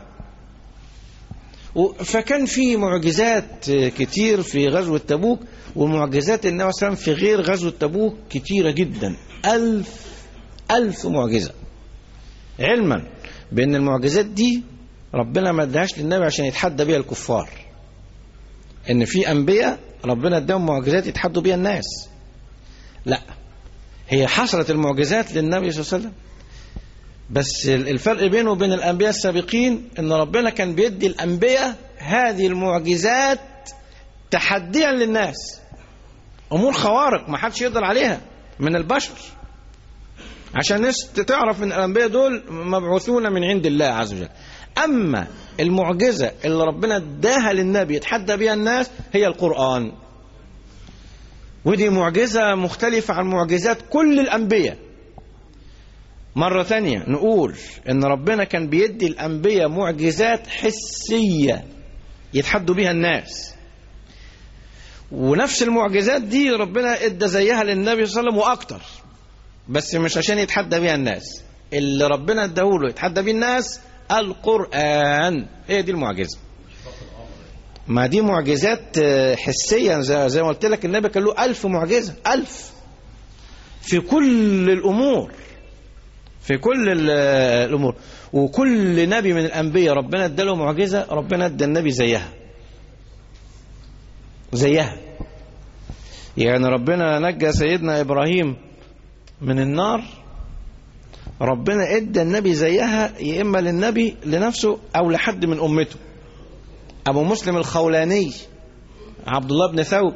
فكان في معجزات كتير في غزوة تبوك ومعجزات النبي صلى الله عليه وسلم في غير غزوة تبوك كتيرة جدا ألف ألف معجزة علما بأن المعجزات دي ربنا ما ادهاش للنبي عشان يتحدى بيها الكفار ان في انبياء ربنا اداهم معجزات يتحدوا بيها الناس لا هي حصلت المعجزات للنبي صلى الله عليه وسلم بس الفرق بينه وبين الانبياء السابقين ان ربنا كان بيدي الانبياء هذه المعجزات تحديا للناس امور خوارق ما حدش يقدر عليها من البشر عشان الناس تعرف ان الانبياء دول مبعوثون من عند الله عز وجل اما المعجزه اللي ربنا اداها للنبي يتحدى بها الناس هي القران ودي معجزه مختلفه عن معجزات كل الانبياء مرة ثانية نقول إن ربنا كان بيدي الأنبياء معجزات حسية يتحدوا بها الناس ونفس المعجزات دي ربنا ادى زيها للنبي صلى الله عليه وسلم وأكتر بس مش عشان يتحدى بها الناس اللي ربنا اداهوله يتحدى بيه الناس القرآن هي دي المعجزة ما دي معجزات حسية زي ما قلت لك النبي كان له ألف معجزة ألف في كل الأمور في كل الامور وكل نبي من الانبياء ربنا اداله معجزه ربنا ادى النبي زيها زيها يعني ربنا نجى سيدنا ابراهيم من النار ربنا ادى النبي زيها يا اما للنبي لنفسه او لحد من امته ابو مسلم الخولاني عبد الله بن ثوب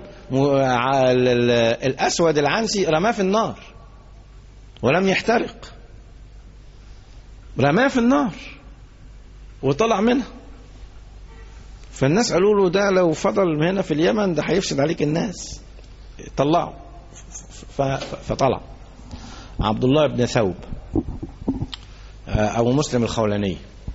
الاسود العنسي رماه في النار ولم يحترق رماه في النار وطلع منها فالناس قالوا له ده لو فضل هنا في اليمن ده هيفسد عليك الناس طلعه فطلع عبد الله بن ثوب ابو مسلم الخولاني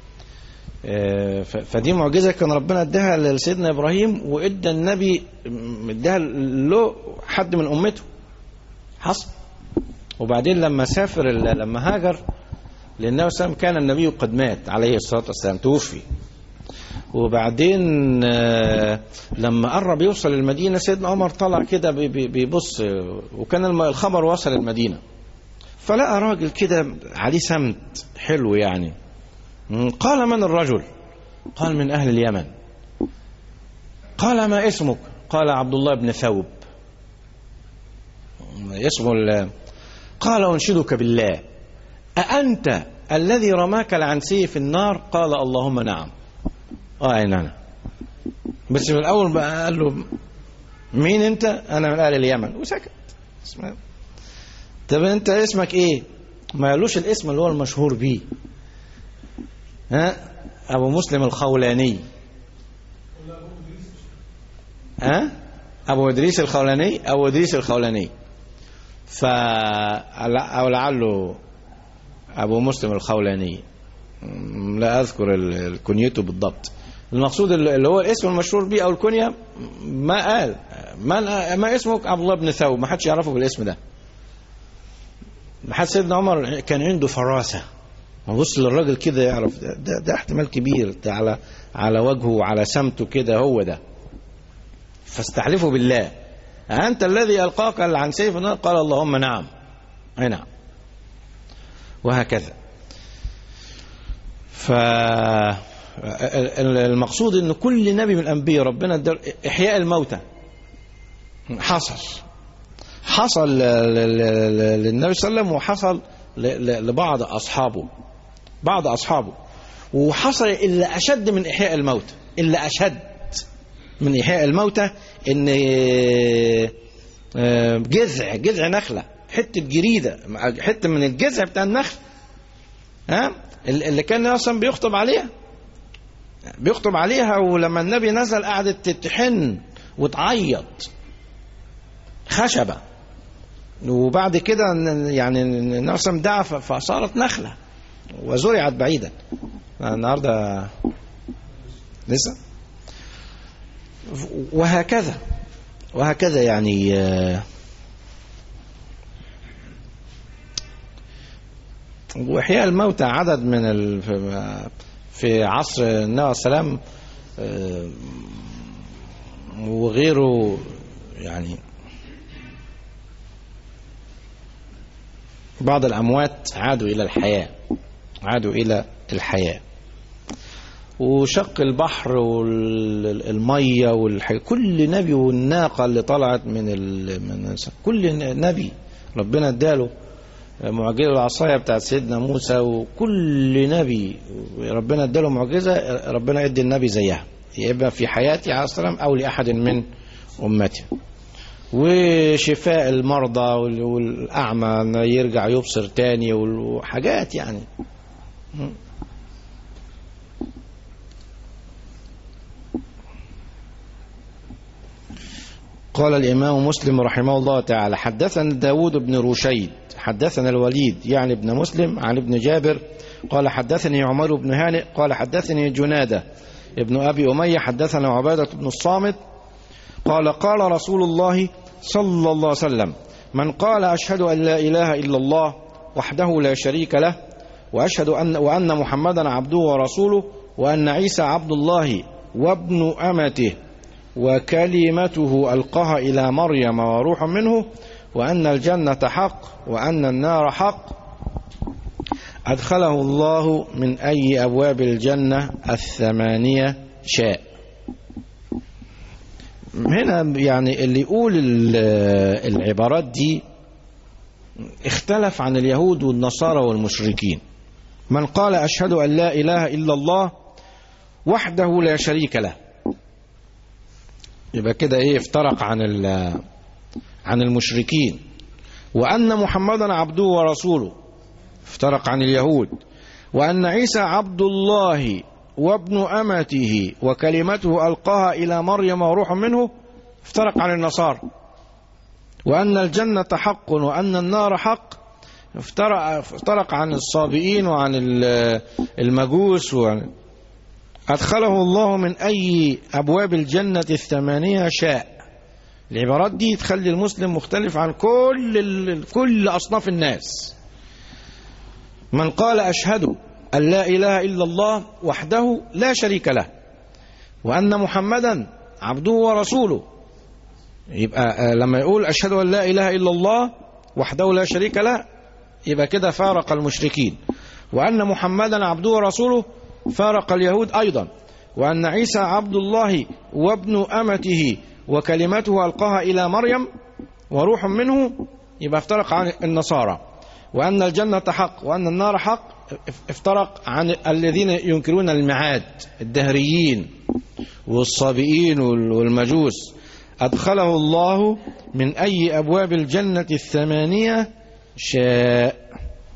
فدي معجزه كان ربنا اداها لسيدنا ابراهيم وادى النبي اداها له حد من امته حصل وبعدين لما سافر لما هاجر لأنه سلم كان النبي قد مات عليه الصلاة والسلام توفي وبعدين لما قرب يوصل المدينة سيدنا عمر طلع كده بيبص وكان الخبر وصل المدينة فلقى راجل كده عليه سمت حلو يعني قال من الرجل قال من أهل اليمن قال ما اسمك قال عبد الله بن ثوب اسمه قال أنشدك بالله أأنت الذي رماك العنسي في النار قال اللهم نعم اه اين انا بس من الاول بقى قال له مين انت انا من اهل اليمن وسكت اسمه طب انت اسمك ايه ما قالوش الاسم اللي هو المشهور بيه ها ابو مسلم الخولاني ها ابو ادريس الخولاني ابو ادريس الخولاني ف او لعله أبو مسلم الخولاني لا أذكر كنيته بالضبط المقصود اللي هو الاسم المشهور به أو الكنية ما قال ما, ما اسمك عبد الله بن ثوب ما حدش يعرفه بالاسم ده حد سيدنا عمر كان عنده فراسة ما بص للراجل كده يعرف ده, ده, ده احتمال كبير ده على على وجهه وعلى سمته كده هو ده فاستحلفوا بالله أنت الذي ألقاك عن سيف النار قال اللهم نعم أي نعم وهكذا فالمقصود ان كل نبي من الانبياء ربنا ادى احياء الموتى حصل حصل للنبي صلى الله عليه وسلم وحصل لبعض اصحابه بعض اصحابه وحصل الا اشد من احياء الموتى الا اشد من احياء الموتى ان جذع جذع نخله حته جريده حته من الجذع بتاع النخل ها اللي كان اصلا بيخطب عليها بيخطب عليها ولما النبي نزل قعدت تحن وتعيط خشبة وبعد كده ن- يعني النبي صلى دعا ف- فصارت نخلة وزرعت بعيدا النهارده لسه وهكذا وهكذا يعني آه، وإحياء الموتى عدد من ال... في- في عصر النبي عليه السلام آه، وغيره يعني بعض الأموات عادوا إلى الحياة عادوا إلى الحياة وشق البحر والمية والحاجة كل نبي والناقة اللي طلعت من ال... من كل نبي ربنا اداله معجزة العصاية بتاعت سيدنا موسى وكل نبي ربنا اداله معجزة ربنا يدي النبي زيها يبقى في حياتي عليه السلام أو لأحد من أمتي وشفاء المرضى وال- والأعمى إنه يرجع يبصر تاني وحاجات يعني قال الإمام مسلم رحمه الله تعالى حدثنا داود بن رشيد حدثنا الوليد يعني ابن مسلم عن ابن جابر قال حدثني عمر بن هانئ قال حدثني جنادة ابن أبي أمية حدثنا عبادة بن الصامت قال قال رسول الله صلى الله عليه وسلم من قال أشهد أن لا إله إلا الله وحده لا شريك له وأشهد أن وأن محمدا عبده ورسوله وأن عيسى عبد الله وابن أمته وكلمته ألقاها إلى مريم وروح منه وأن الجنة حق وأن النار حق أدخله الله من أي أبواب الجنة الثمانية شاء هنا يعني اللي يقول ال- العبارات دي اختلف عن اليهود والنصارى والمشركين من قال أشهد أن لا إله إلا الله وحده لا شريك له يبقى كده ايه افترق عن ال- عن المشركين وأن محمدا عبده ورسوله افترق عن اليهود وأن عيسى عبد الله وابن أمته وكلمته ألقاها إلى مريم وروح منه افترق عن النصارى وأن الجنة حق وأن النار حق افترق, افترق عن الصابئين وعن ال- المجوس وعن أدخله الله من أي أبواب الجنة الثمانية شاء العبارات دي تخلي المسلم مختلف عن كل ال- كل أصناف الناس من قال أشهد أن لا إله إلا الله وحده لا شريك له وأن محمدا عبده ورسوله يبقى آه، لما يقول أشهد أن لا إله إلا الله وحده لا شريك له يبقى كده فارق المشركين وأن محمدا عبده ورسوله فارق اليهود أيضا وأن عيسى عبد الله وابن أمته وكلمته ألقاها إلى مريم وروح منه يبقى افترق عن النصارى وأن الجنة حق وأن النار حق افترق عن الذين ينكرون المعاد الدهريين والصابئين والمجوس أدخله الله من أي أبواب الجنة الثمانية شاء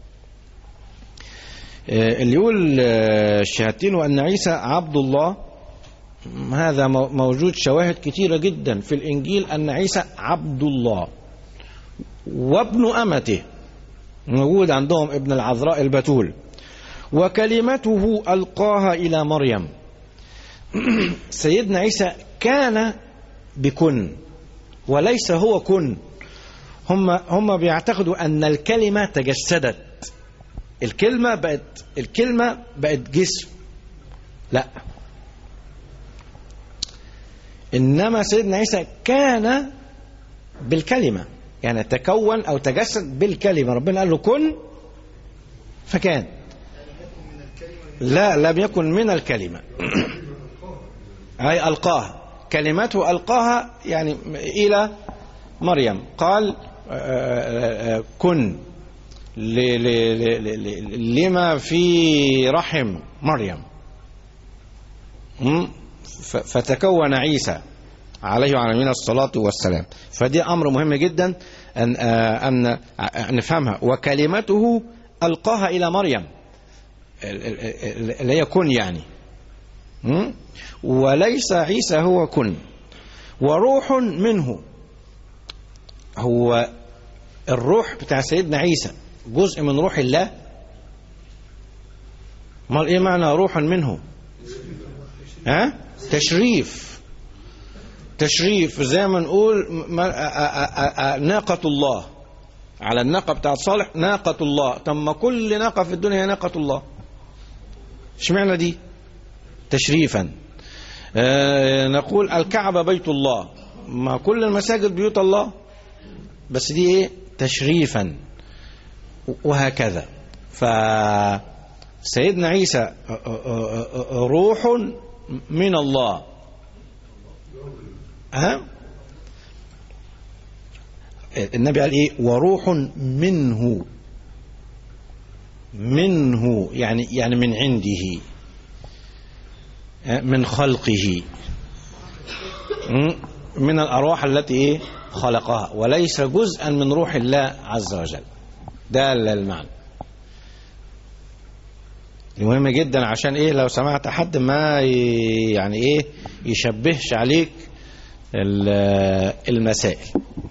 آه، اللي يقول آه، الشهادتين وأن عيسى عبد الله هذا مو- موجود شواهد كثيرة جدا في الإنجيل أن عيسى عبد الله وابن أمته موجود عندهم ابن العذراء البتول وكلمته ألقاها إلى مريم سيدنا عيسى كان بكن وليس هو كن هم هم بيعتقدوا أن الكلمة تجسدت الكلمة بقت الكلمة بقت جسم لا إنما سيدنا عيسى كان بالكلمة يعني تكون أو تجسد بالكلمة ربنا قال له كن فكان لا لم يكن من الكلمة أي ألقاها كلمته ألقاها يعني إلى مريم قال آه، آه، آه، كن ل- ل- ل- ل- لما في رحم مريم م? ف- فتكون عيسى عليه وعلى نبينا الصلاة والسلام فدي أمر مهم جدا أن, آه، أن أن نفهمها وكلمته ألقاها إلى مريم ال- ال- ال- اللي هي كن يعني م? وليس عيسى هو كن وروح منه هو الروح بتاع سيدنا عيسى جزء من روح الله امال ايه معنى روحا منه ها تشريف تشريف زي ما نقول ما- آ- آ- آ- آ- ناقة الله على الناقة بتاعت صالح ناقة الله طب ما كل ناقة في الدنيا هي ناقة الله اشمعنى دي تشريفا آه نقول الكعبة بيت الله ما كل المساجد بيوت الله بس دي ايه تشريفا وهكذا فسيدنا عيسى آه، آه، آه، آه، روح من الله ها النبي قال ايه وروح منه منه يعني يعني من عنده من خلقه م? من الارواح التي ايه خلقها وليس جزءا من روح الله عز وجل ده المعنى مهم جدا عشان ايه لو سمعت حد ما ي- يعني ايه يشبهش عليك ال- المسائل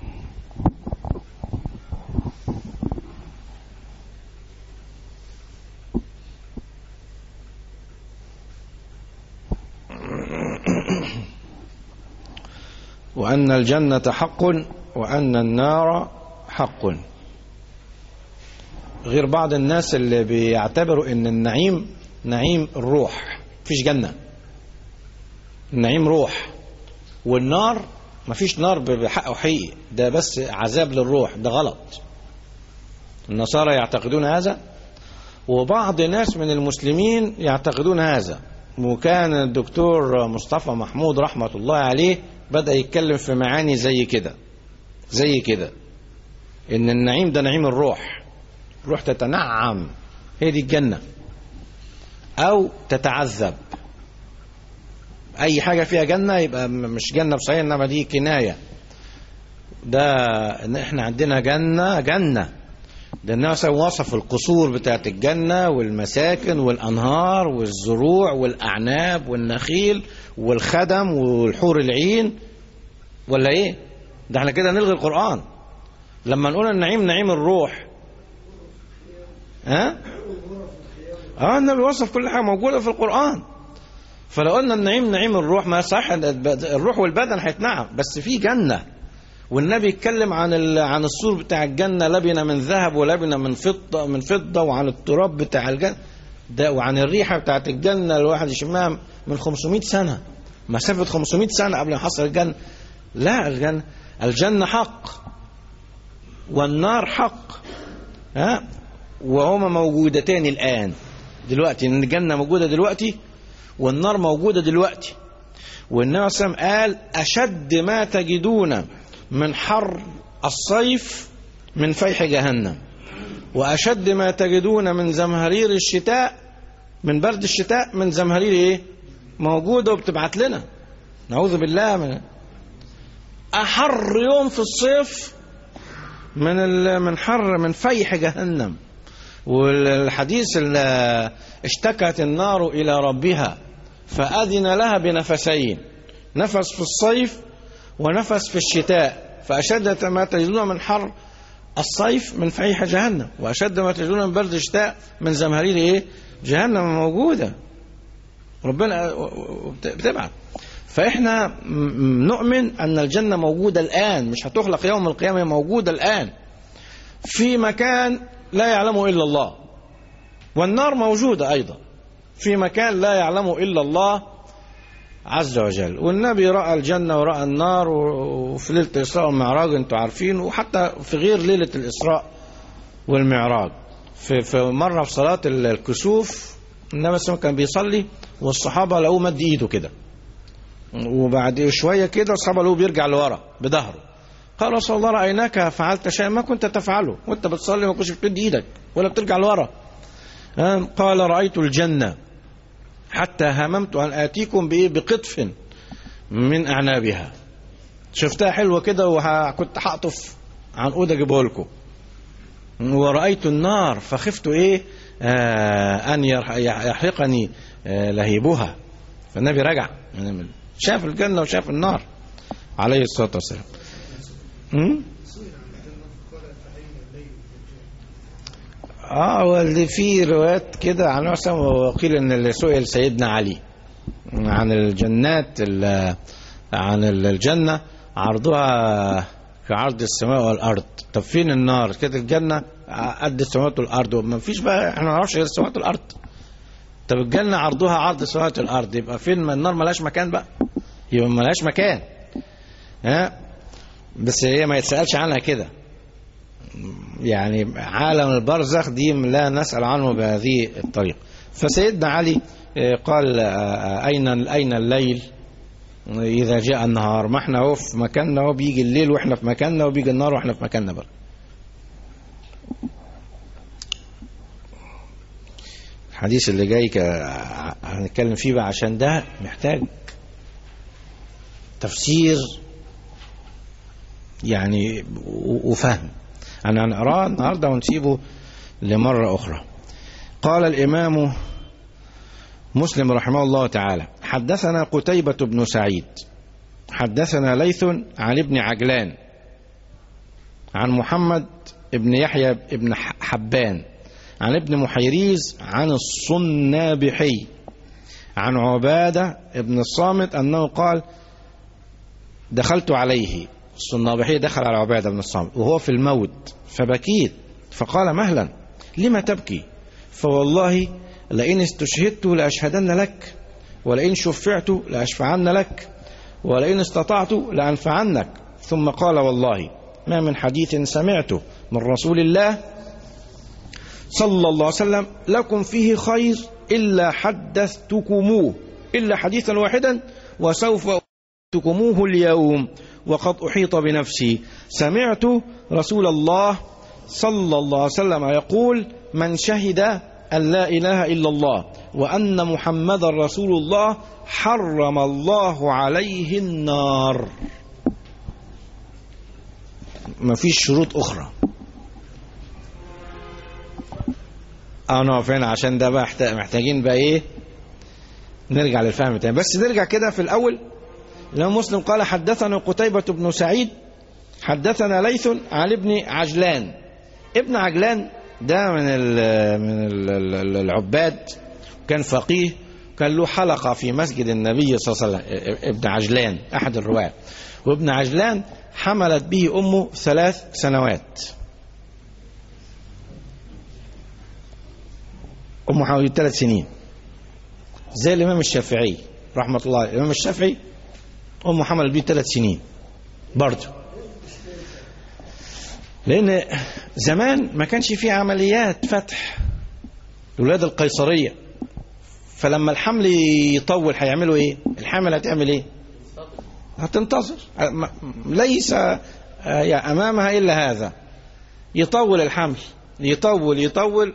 وأن الجنة حق وأن النار حق غير بعض الناس اللي بيعتبروا ان النعيم نعيم الروح مفيش جنة النعيم روح والنار مفيش نار بحق وحقيقي ده بس عذاب للروح ده غلط النصارى يعتقدون هذا وبعض ناس من المسلمين يعتقدون هذا وكان الدكتور مصطفى محمود رحمة الله عليه بدأ يتكلم في معاني زي كده زي كده ان النعيم ده نعيم الروح روح تتنعم هي دي الجنة او تتعذب اي حاجة فيها جنة يبقى م- مش جنة بصحيح انما دي كناية ده ان احنا عندنا جنة جنة ده الناس وصف القصور بتاعت الجنة والمساكن والأنهار والزروع والأعناب والنخيل والخدم والحور العين ولا ايه ده احنا كده نلغي القرآن لما نقول النعيم نعيم الروح ها اه النبي وصف كل حاجة موجودة في القرآن فلو قلنا النعيم نعيم الروح ما صح الروح والبدن هيتنعم بس في جنة والنبي يتكلم عن ال... عن السور بتاع الجنة لبنة من ذهب ولبنة من فضة من فضة وعن التراب بتاع الجنة ده وعن الريحة بتاعت الجنة الواحد يشمها من 500 سنة مسافة 500 سنة قبل ما يحصل الجنة لا الجنة الجنة حق والنار حق ها وهما موجودتان الآن دلوقتي ان الجنة موجودة دلوقتي والنار موجودة دلوقتي والنبي صلى الله عليه وسلم قال أشد ما تجدون من حر الصيف من فيح جهنم وأشد ما تجدون من زمهرير الشتاء من برد الشتاء من زمهرير ايه موجودة وبتبعت لنا نعوذ بالله من أحر يوم في الصيف من ال- من حر من فيح جهنم والحديث اللي اشتكت النار إلى ربها فأذن لها بنفسين نفس في الصيف ونفس في الشتاء فأشد ما تجدون من حر الصيف من فيح جهنم وأشد ما تجدون من برد الشتاء من زمهرير إيه جهنم موجودة ربنا بتبعت فإحنا م- نؤمن أن الجنة موجودة الآن مش هتخلق يوم القيامة هي موجودة الآن في مكان لا يعلمه إلا الله والنار موجودة أيضا في مكان لا يعلمه إلا الله عز وجل والنبي رأى الجنة ورأى النار وفي ليلة الإسراء والمعراج انتوا عارفين وحتى في غير ليلة الإسراء والمعراج في, في مرة في صلاة الكسوف النبي صلى الله عليه وسلم كان بيصلي والصحابة لقوه مد إيده كده وبعد شوية كده الصحابة لقوه بيرجع لورا بظهره قال رسول الله رأيناك فعلت شيئا ما كنت تفعله وانت بتصلي ما كنتش بتدي ايدك ولا بترجع لورا قال رأيت الجنة حتى هممت أن آتيكم بإيه بقطف من أعنابها شفتها حلوة كده وكنت هقطف عن أود أجيبه لكم ورأيت النار فخفت إيه آه أن يحرقني آه لهيبها فالنبي رجع شاف الجنة وشاف النار عليه الصلاة والسلام اه واللي في روايات كده عن مثلا وقيل ان اللي سئل سيدنا علي عن الجنات ال- عن الجنة عرضها كعرض السماء والأرض طب فين النار كده الجنة قد السماوات والأرض ما فيش بقى احنا ما نعرفش غير السماوات والأرض طب الجنة عرضها عرض السماوات والأرض يبقى فين ما النار ملهاش مكان بقى يبقى ملهاش مكان ها بس هي ما يتسألش عنها كده يعني عالم البرزخ دي لا نسأل عنه بهذه الطريقة فسيدنا علي آه، قال آه، أين أين الليل إذا جاء النهار ما احنا اهو في مكاننا اهو بيجي الليل واحنا في مكاننا وبيجي النهار واحنا في مكاننا بقى الحديث اللي جاي ك- هنتكلم فيه بقى عشان ده محتاج تفسير يعني و- وفهم أنا هنقراه النهارده ونسيبه لمرة أخرى قال الإمام مسلم رحمه الله تعالى حدثنا قتيبة بن سعيد حدثنا ليث عن ابن عجلان عن محمد ابن يحيى ابن ح- حبان عن ابن محيريز عن الصنابحي عن عبادة ابن الصامت أنه قال دخلت عليه الصنابحي دخل على عبادة بن الصامت وهو في الموت فبكيت فقال مهلا لما تبكي فوالله لئن استشهدت لأشهدن لك ولئن شفعت لأشفعن لك ولئن استطعت لأنفعنك ثم قال والله ما من حديث سمعته من رسول الله صلى الله عليه وسلم لكم فيه خير إلا حدثتكموه إلا حديثا واحدا وسوف أحدثكموه اليوم وقد أحيط بنفسي سمعت رسول الله صلى الله عليه وسلم يقول من شهد أن لا إله إلا الله وأن محمد رسول الله حرم الله عليه النار ما فيش شروط أخرى أنا فين عشان ده بقى محتاج- محتاجين بقى إيه نرجع للفهم تاني بس نرجع كده في الأول الإمام مسلم قال حدثنا قتيبة بن سعيد حدثنا ليث عن ابن عجلان ابن عجلان ده من ال من ال ال العباد كان فقيه كان له حلقة في مسجد النبي صلى الله عليه وسلم ابن عجلان أحد الرواة وابن عجلان حملت به أمه ثلاث سنوات أمه حوالي ثلاث سنين زي الإمام الشافعي رحمة الله عليه. الإمام الشافعي أمه حمل بيه ثلاث سنين برضه لأن زمان ما كانش فيه عمليات فتح الولادة القيصرية فلما الحمل يطول هيعملوا ايه الحامل هتعمل ايه هتنتظر م- ليس آه، يعني امامها الا هذا يطول الحمل يطول يطول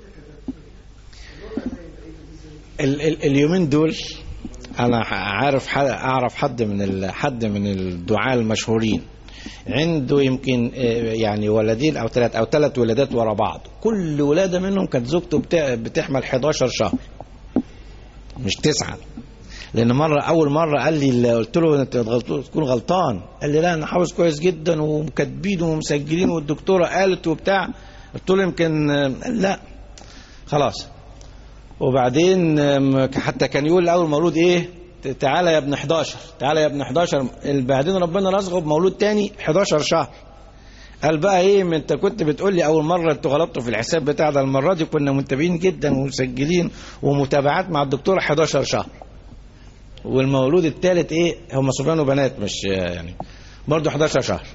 ال ال اليومين دول انا عارف ح- اعرف حد من ال- حد من الدعاة المشهورين عنده يمكن آه، يعني ولدين او ثلاث او ثلاث ولادات ورا بعض كل ولاده منهم كانت زوجته بتا- بتحمل 11 شهر مش تسعة لان مره اول مره قال لي اللي قلت له انت غلط- تكون غلطان قال لي لا انا حافظ كويس جدا ومكاتبين ومسجلين والدكتوره قالت وبتاع قلت له يمكن آه، قال لا خلاص وبعدين آم، حتى كان يقول لاول مولود ايه ت- تعالى يا ابن 11 تعالى يا ابن 11 بعدين ربنا رزقه بمولود تاني 11 شهر قال بقى ايه ما انت كنت بتقول لي اول مره انتوا غلطتوا في الحساب بتاع ده المره دي كنا منتبهين جدا ومسجلين ومتابعات مع الدكتور 11 شهر والمولود الثالث ايه هم صبيان وبنات مش آه، يعني برضه 11 شهر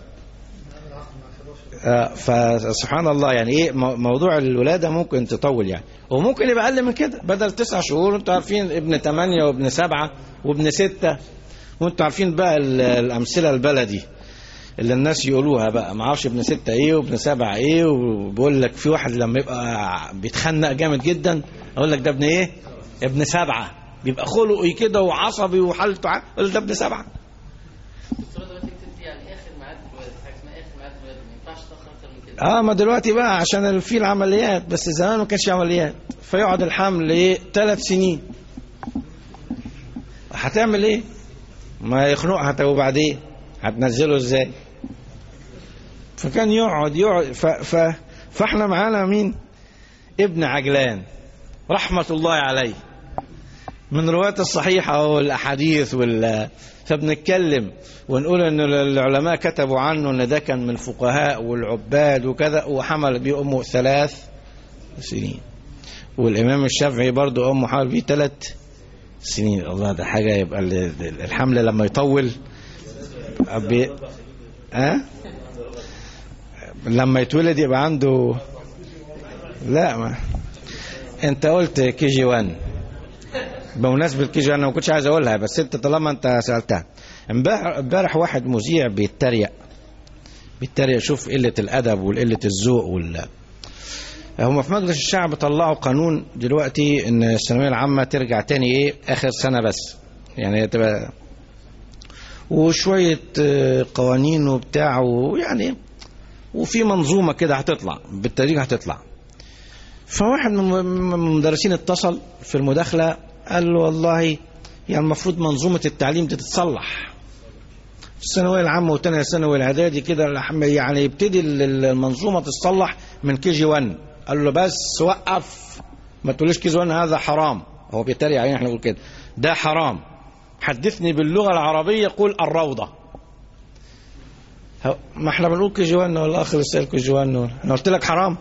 آه، فسبحان الله يعني ايه مو- موضوع الولاده ممكن تطول يعني وممكن يبقى اقل من كده بدل تسع شهور انتوا عارفين ابن ثمانيه وابن سبعه وابن سته وانتوا عارفين بقى ال- الامثله البلدي اللي الناس يقولوها بقى ما اعرفش ابن ستة ايه وابن سبعة ايه وبيقول لك في واحد لما يبقى بيتخنق جامد جدا اقول لك ده ابن ايه ابن سبعة بيبقى خلقي كده وعصبي وحالته ع- اقول ده ابن سبعة الدكتوره دلوقتي بتدي يعني اخر ميعاد الولاده حاجه اسمها اخر ميعاد الولاده ما ينفعش تاخر اكتر من كده اه ما دلوقتي بقى عشان في العمليات بس زمان ما كانش عمليات فيقعد الحمل ايه ثلاث سنين هتعمل ايه ما يخنقها طب وبعدين هتنزله ازاي فكان يقعد يقعد ف ف فاحنا معانا مين ابن عجلان رحمة الله عليه من رواة الصحيحة والأحاديث وال فبنتكلم ونقول ان العلماء كتبوا عنه ان ده كان من الفقهاء والعباد وكذا وحمل بيه امه ثلاث سنين والامام الشافعي برضه امه حمل بيه ثلاث سنين الله ده حاجه يبقى ال- الحمل لما يطول بي... ها لما يتولد يبقى عنده لا ما انت قلت كي جي 1 بمناسبة الكي جي انا ما كنتش عايز اقولها بس انت طالما انت سألتها امبارح امبارح واحد مذيع بيتريق بيتريق شوف قلة الادب وقلة الذوق وال هم في مجلس الشعب طلعوا قانون دلوقتي ان الثانويه العامه ترجع تاني ايه اخر سنه بس يعني تبقى وشويه آه، قوانين وبتاع ويعني وفي منظومه كده هتطلع بالتدريج هتطلع فواحد من من المدرسين اتصل في المداخله قال له والله يعني المفروض منظومه التعليم دي تتصلح الثانويه العامه والثانيه ثانوي الاعدادي كده لحم- يعني يبتدي ال- ال- المنظومه تتصلح من كي جي 1 قال له بس وقف ما تقوليش كي جي 1 هذا حرام هو بيتريق علينا احنا نقول كده ده حرام حدثني باللغه العربيه قول الروضه هو- ما احنا بنقول كي جي 1 ولا اخر السنه كي جي 1 ولا انا قلت لك حرام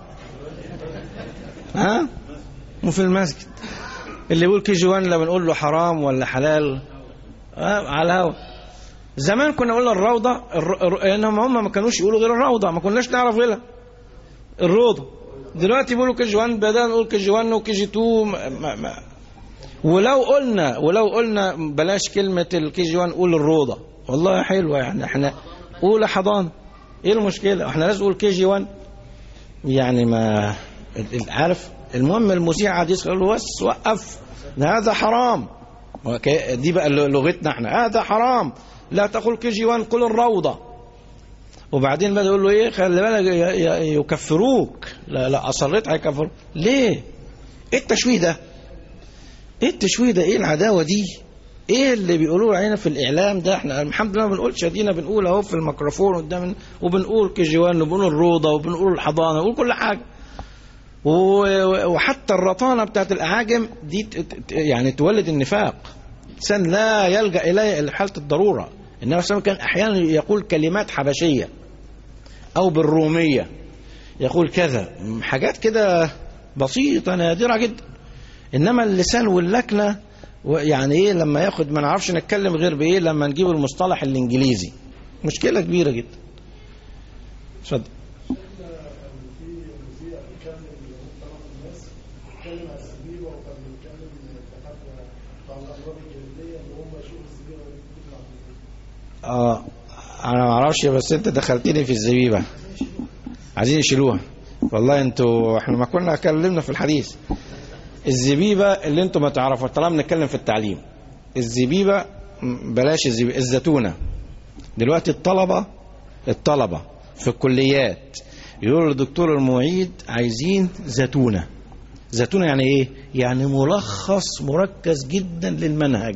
ها مو في المسجد اللي يقول كي جي 1 لا بنقول له حرام ولا حلال آه على الهوا زمان كنا نقول الروضة الر... الر... انهم هم ما كانوش يقولوا غير الروضة ما كناش نعرف غيرها الروضة دلوقتي بيقولوا كي جي 1 بدأنا نقول كي جي 1 وكي جي 2 ما... ما... ما. ولو قلنا ولو قلنا بلاش كلمة الكي جي 1 قول الروضة والله حلوة يعني احنا قول حضانة ايه المشكلة احنا لازم نقول كي جي 1 يعني ما ال- عارف المهم المذيع قعد يسأل قال له بس وقف ده هذا حرام وك- دي بقى لغتنا احنا هذا حرام لا تقول كي جي 1 قل الروضة وبعدين بدا يقول له ايه خلي بالك ي- ي- يكفروك لا لا اصريت هيكفروك ليه ايه التشويه ده ايه التشويه ده ايه العداوه دي ايه اللي بيقولوه علينا في الاعلام ده احنا الحمد لله ما بنقولش ادينا بنقول اهو في الميكروفون قدام وبنقول كي جي 1 وبنقول الروضه وبنقول الحضانه وبنقول كل حاجه و- وحتى الرطانه بتاعت الاعاجم دي ت- ت- يعني تولد النفاق الانسان لا يلجا اليه الا حاله الضروره النبي صلى الله عليه وسلم كان احيانا يقول كلمات حبشيه او بالروميه يقول كذا حاجات كده بسيطه نادره جدا انما اللسان واللكنه و- يعني ايه لما ياخد ما نعرفش نتكلم غير بايه لما نجيب المصطلح الانجليزي مشكله كبيره جدا اتفضل اه انا ما اعرفش بس انت دخلتني في الزبيبه عايزين يشيلوها والله انتوا احنا ما كنا اتكلمنا في الحديث الزبيبه اللي انتوا ما تعرفوا طالما بنتكلم في التعليم الزبيبه م- بلاش الزبيبه الزيتونه دلوقتي الطلبه الطلبه في الكليات يقولوا للدكتور المعيد عايزين زيتونه زيتونه يعني ايه يعني ملخص مركز جدا للمنهج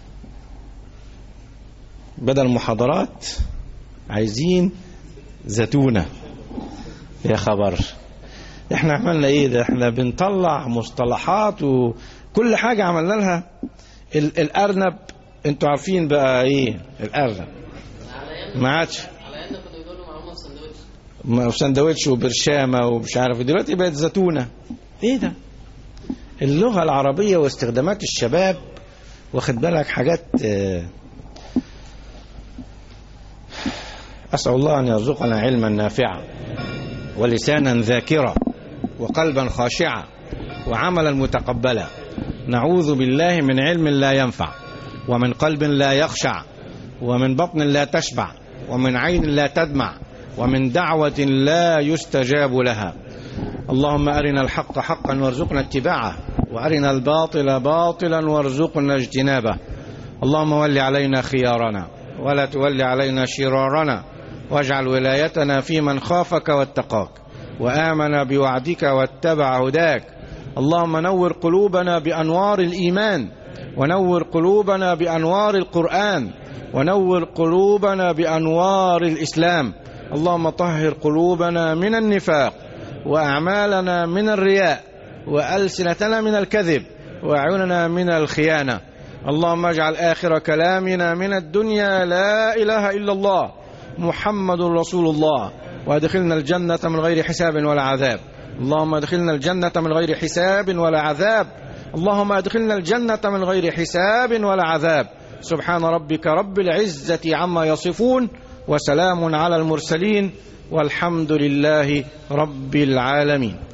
بدل محاضرات عايزين زيتونة يا خبر احنا عملنا ايه ده احنا بنطلع مصطلحات وكل حاجة عملنا لها ال- الارنب انتوا عارفين بقى ايه الارنب على ايام ما عادش على ايام كانوا يقولوا معاهم سندوتش ما- سندوتش وبرشامة ومش عارف دلوقتي بقت زيتونة ايه ده اللغة العربية واستخدامات الشباب واخد بالك حاجات آه، أسأل الله أن يرزقنا علما نافعا ولسانا ذاكرا وقلبا خاشعا وعملا متقبلا نعوذ بالله من علم لا ينفع ومن قلب لا يخشع ومن بطن لا تشبع ومن عين لا تدمع ومن دعوة لا يستجاب لها اللهم أرنا الحق حقا وارزقنا اتباعه وأرنا الباطل باطلا وارزقنا اجتنابه اللهم ول علينا خيارنا ولا تول علينا شرارنا واجعل ولايتنا في من خافك واتقاك وآمن بوعدك واتبع هداك اللهم نور قلوبنا بأنوار الإيمان ونور قلوبنا بأنوار القرآن ونور قلوبنا بأنوار الإسلام اللهم طهر قلوبنا من النفاق وأعمالنا من الرياء وألسنتنا من الكذب وأعيننا من الخيانة اللهم اجعل آخر كلامنا من الدنيا لا إله إلا الله محمد رسول الله وادخلنا الجنة من غير حساب ولا عذاب اللهم ادخلنا الجنة من غير حساب ولا عذاب اللهم ادخلنا الجنة من غير حساب ولا عذاب سبحان ربك رب العزة عما يصفون وسلام على المرسلين والحمد لله رب العالمين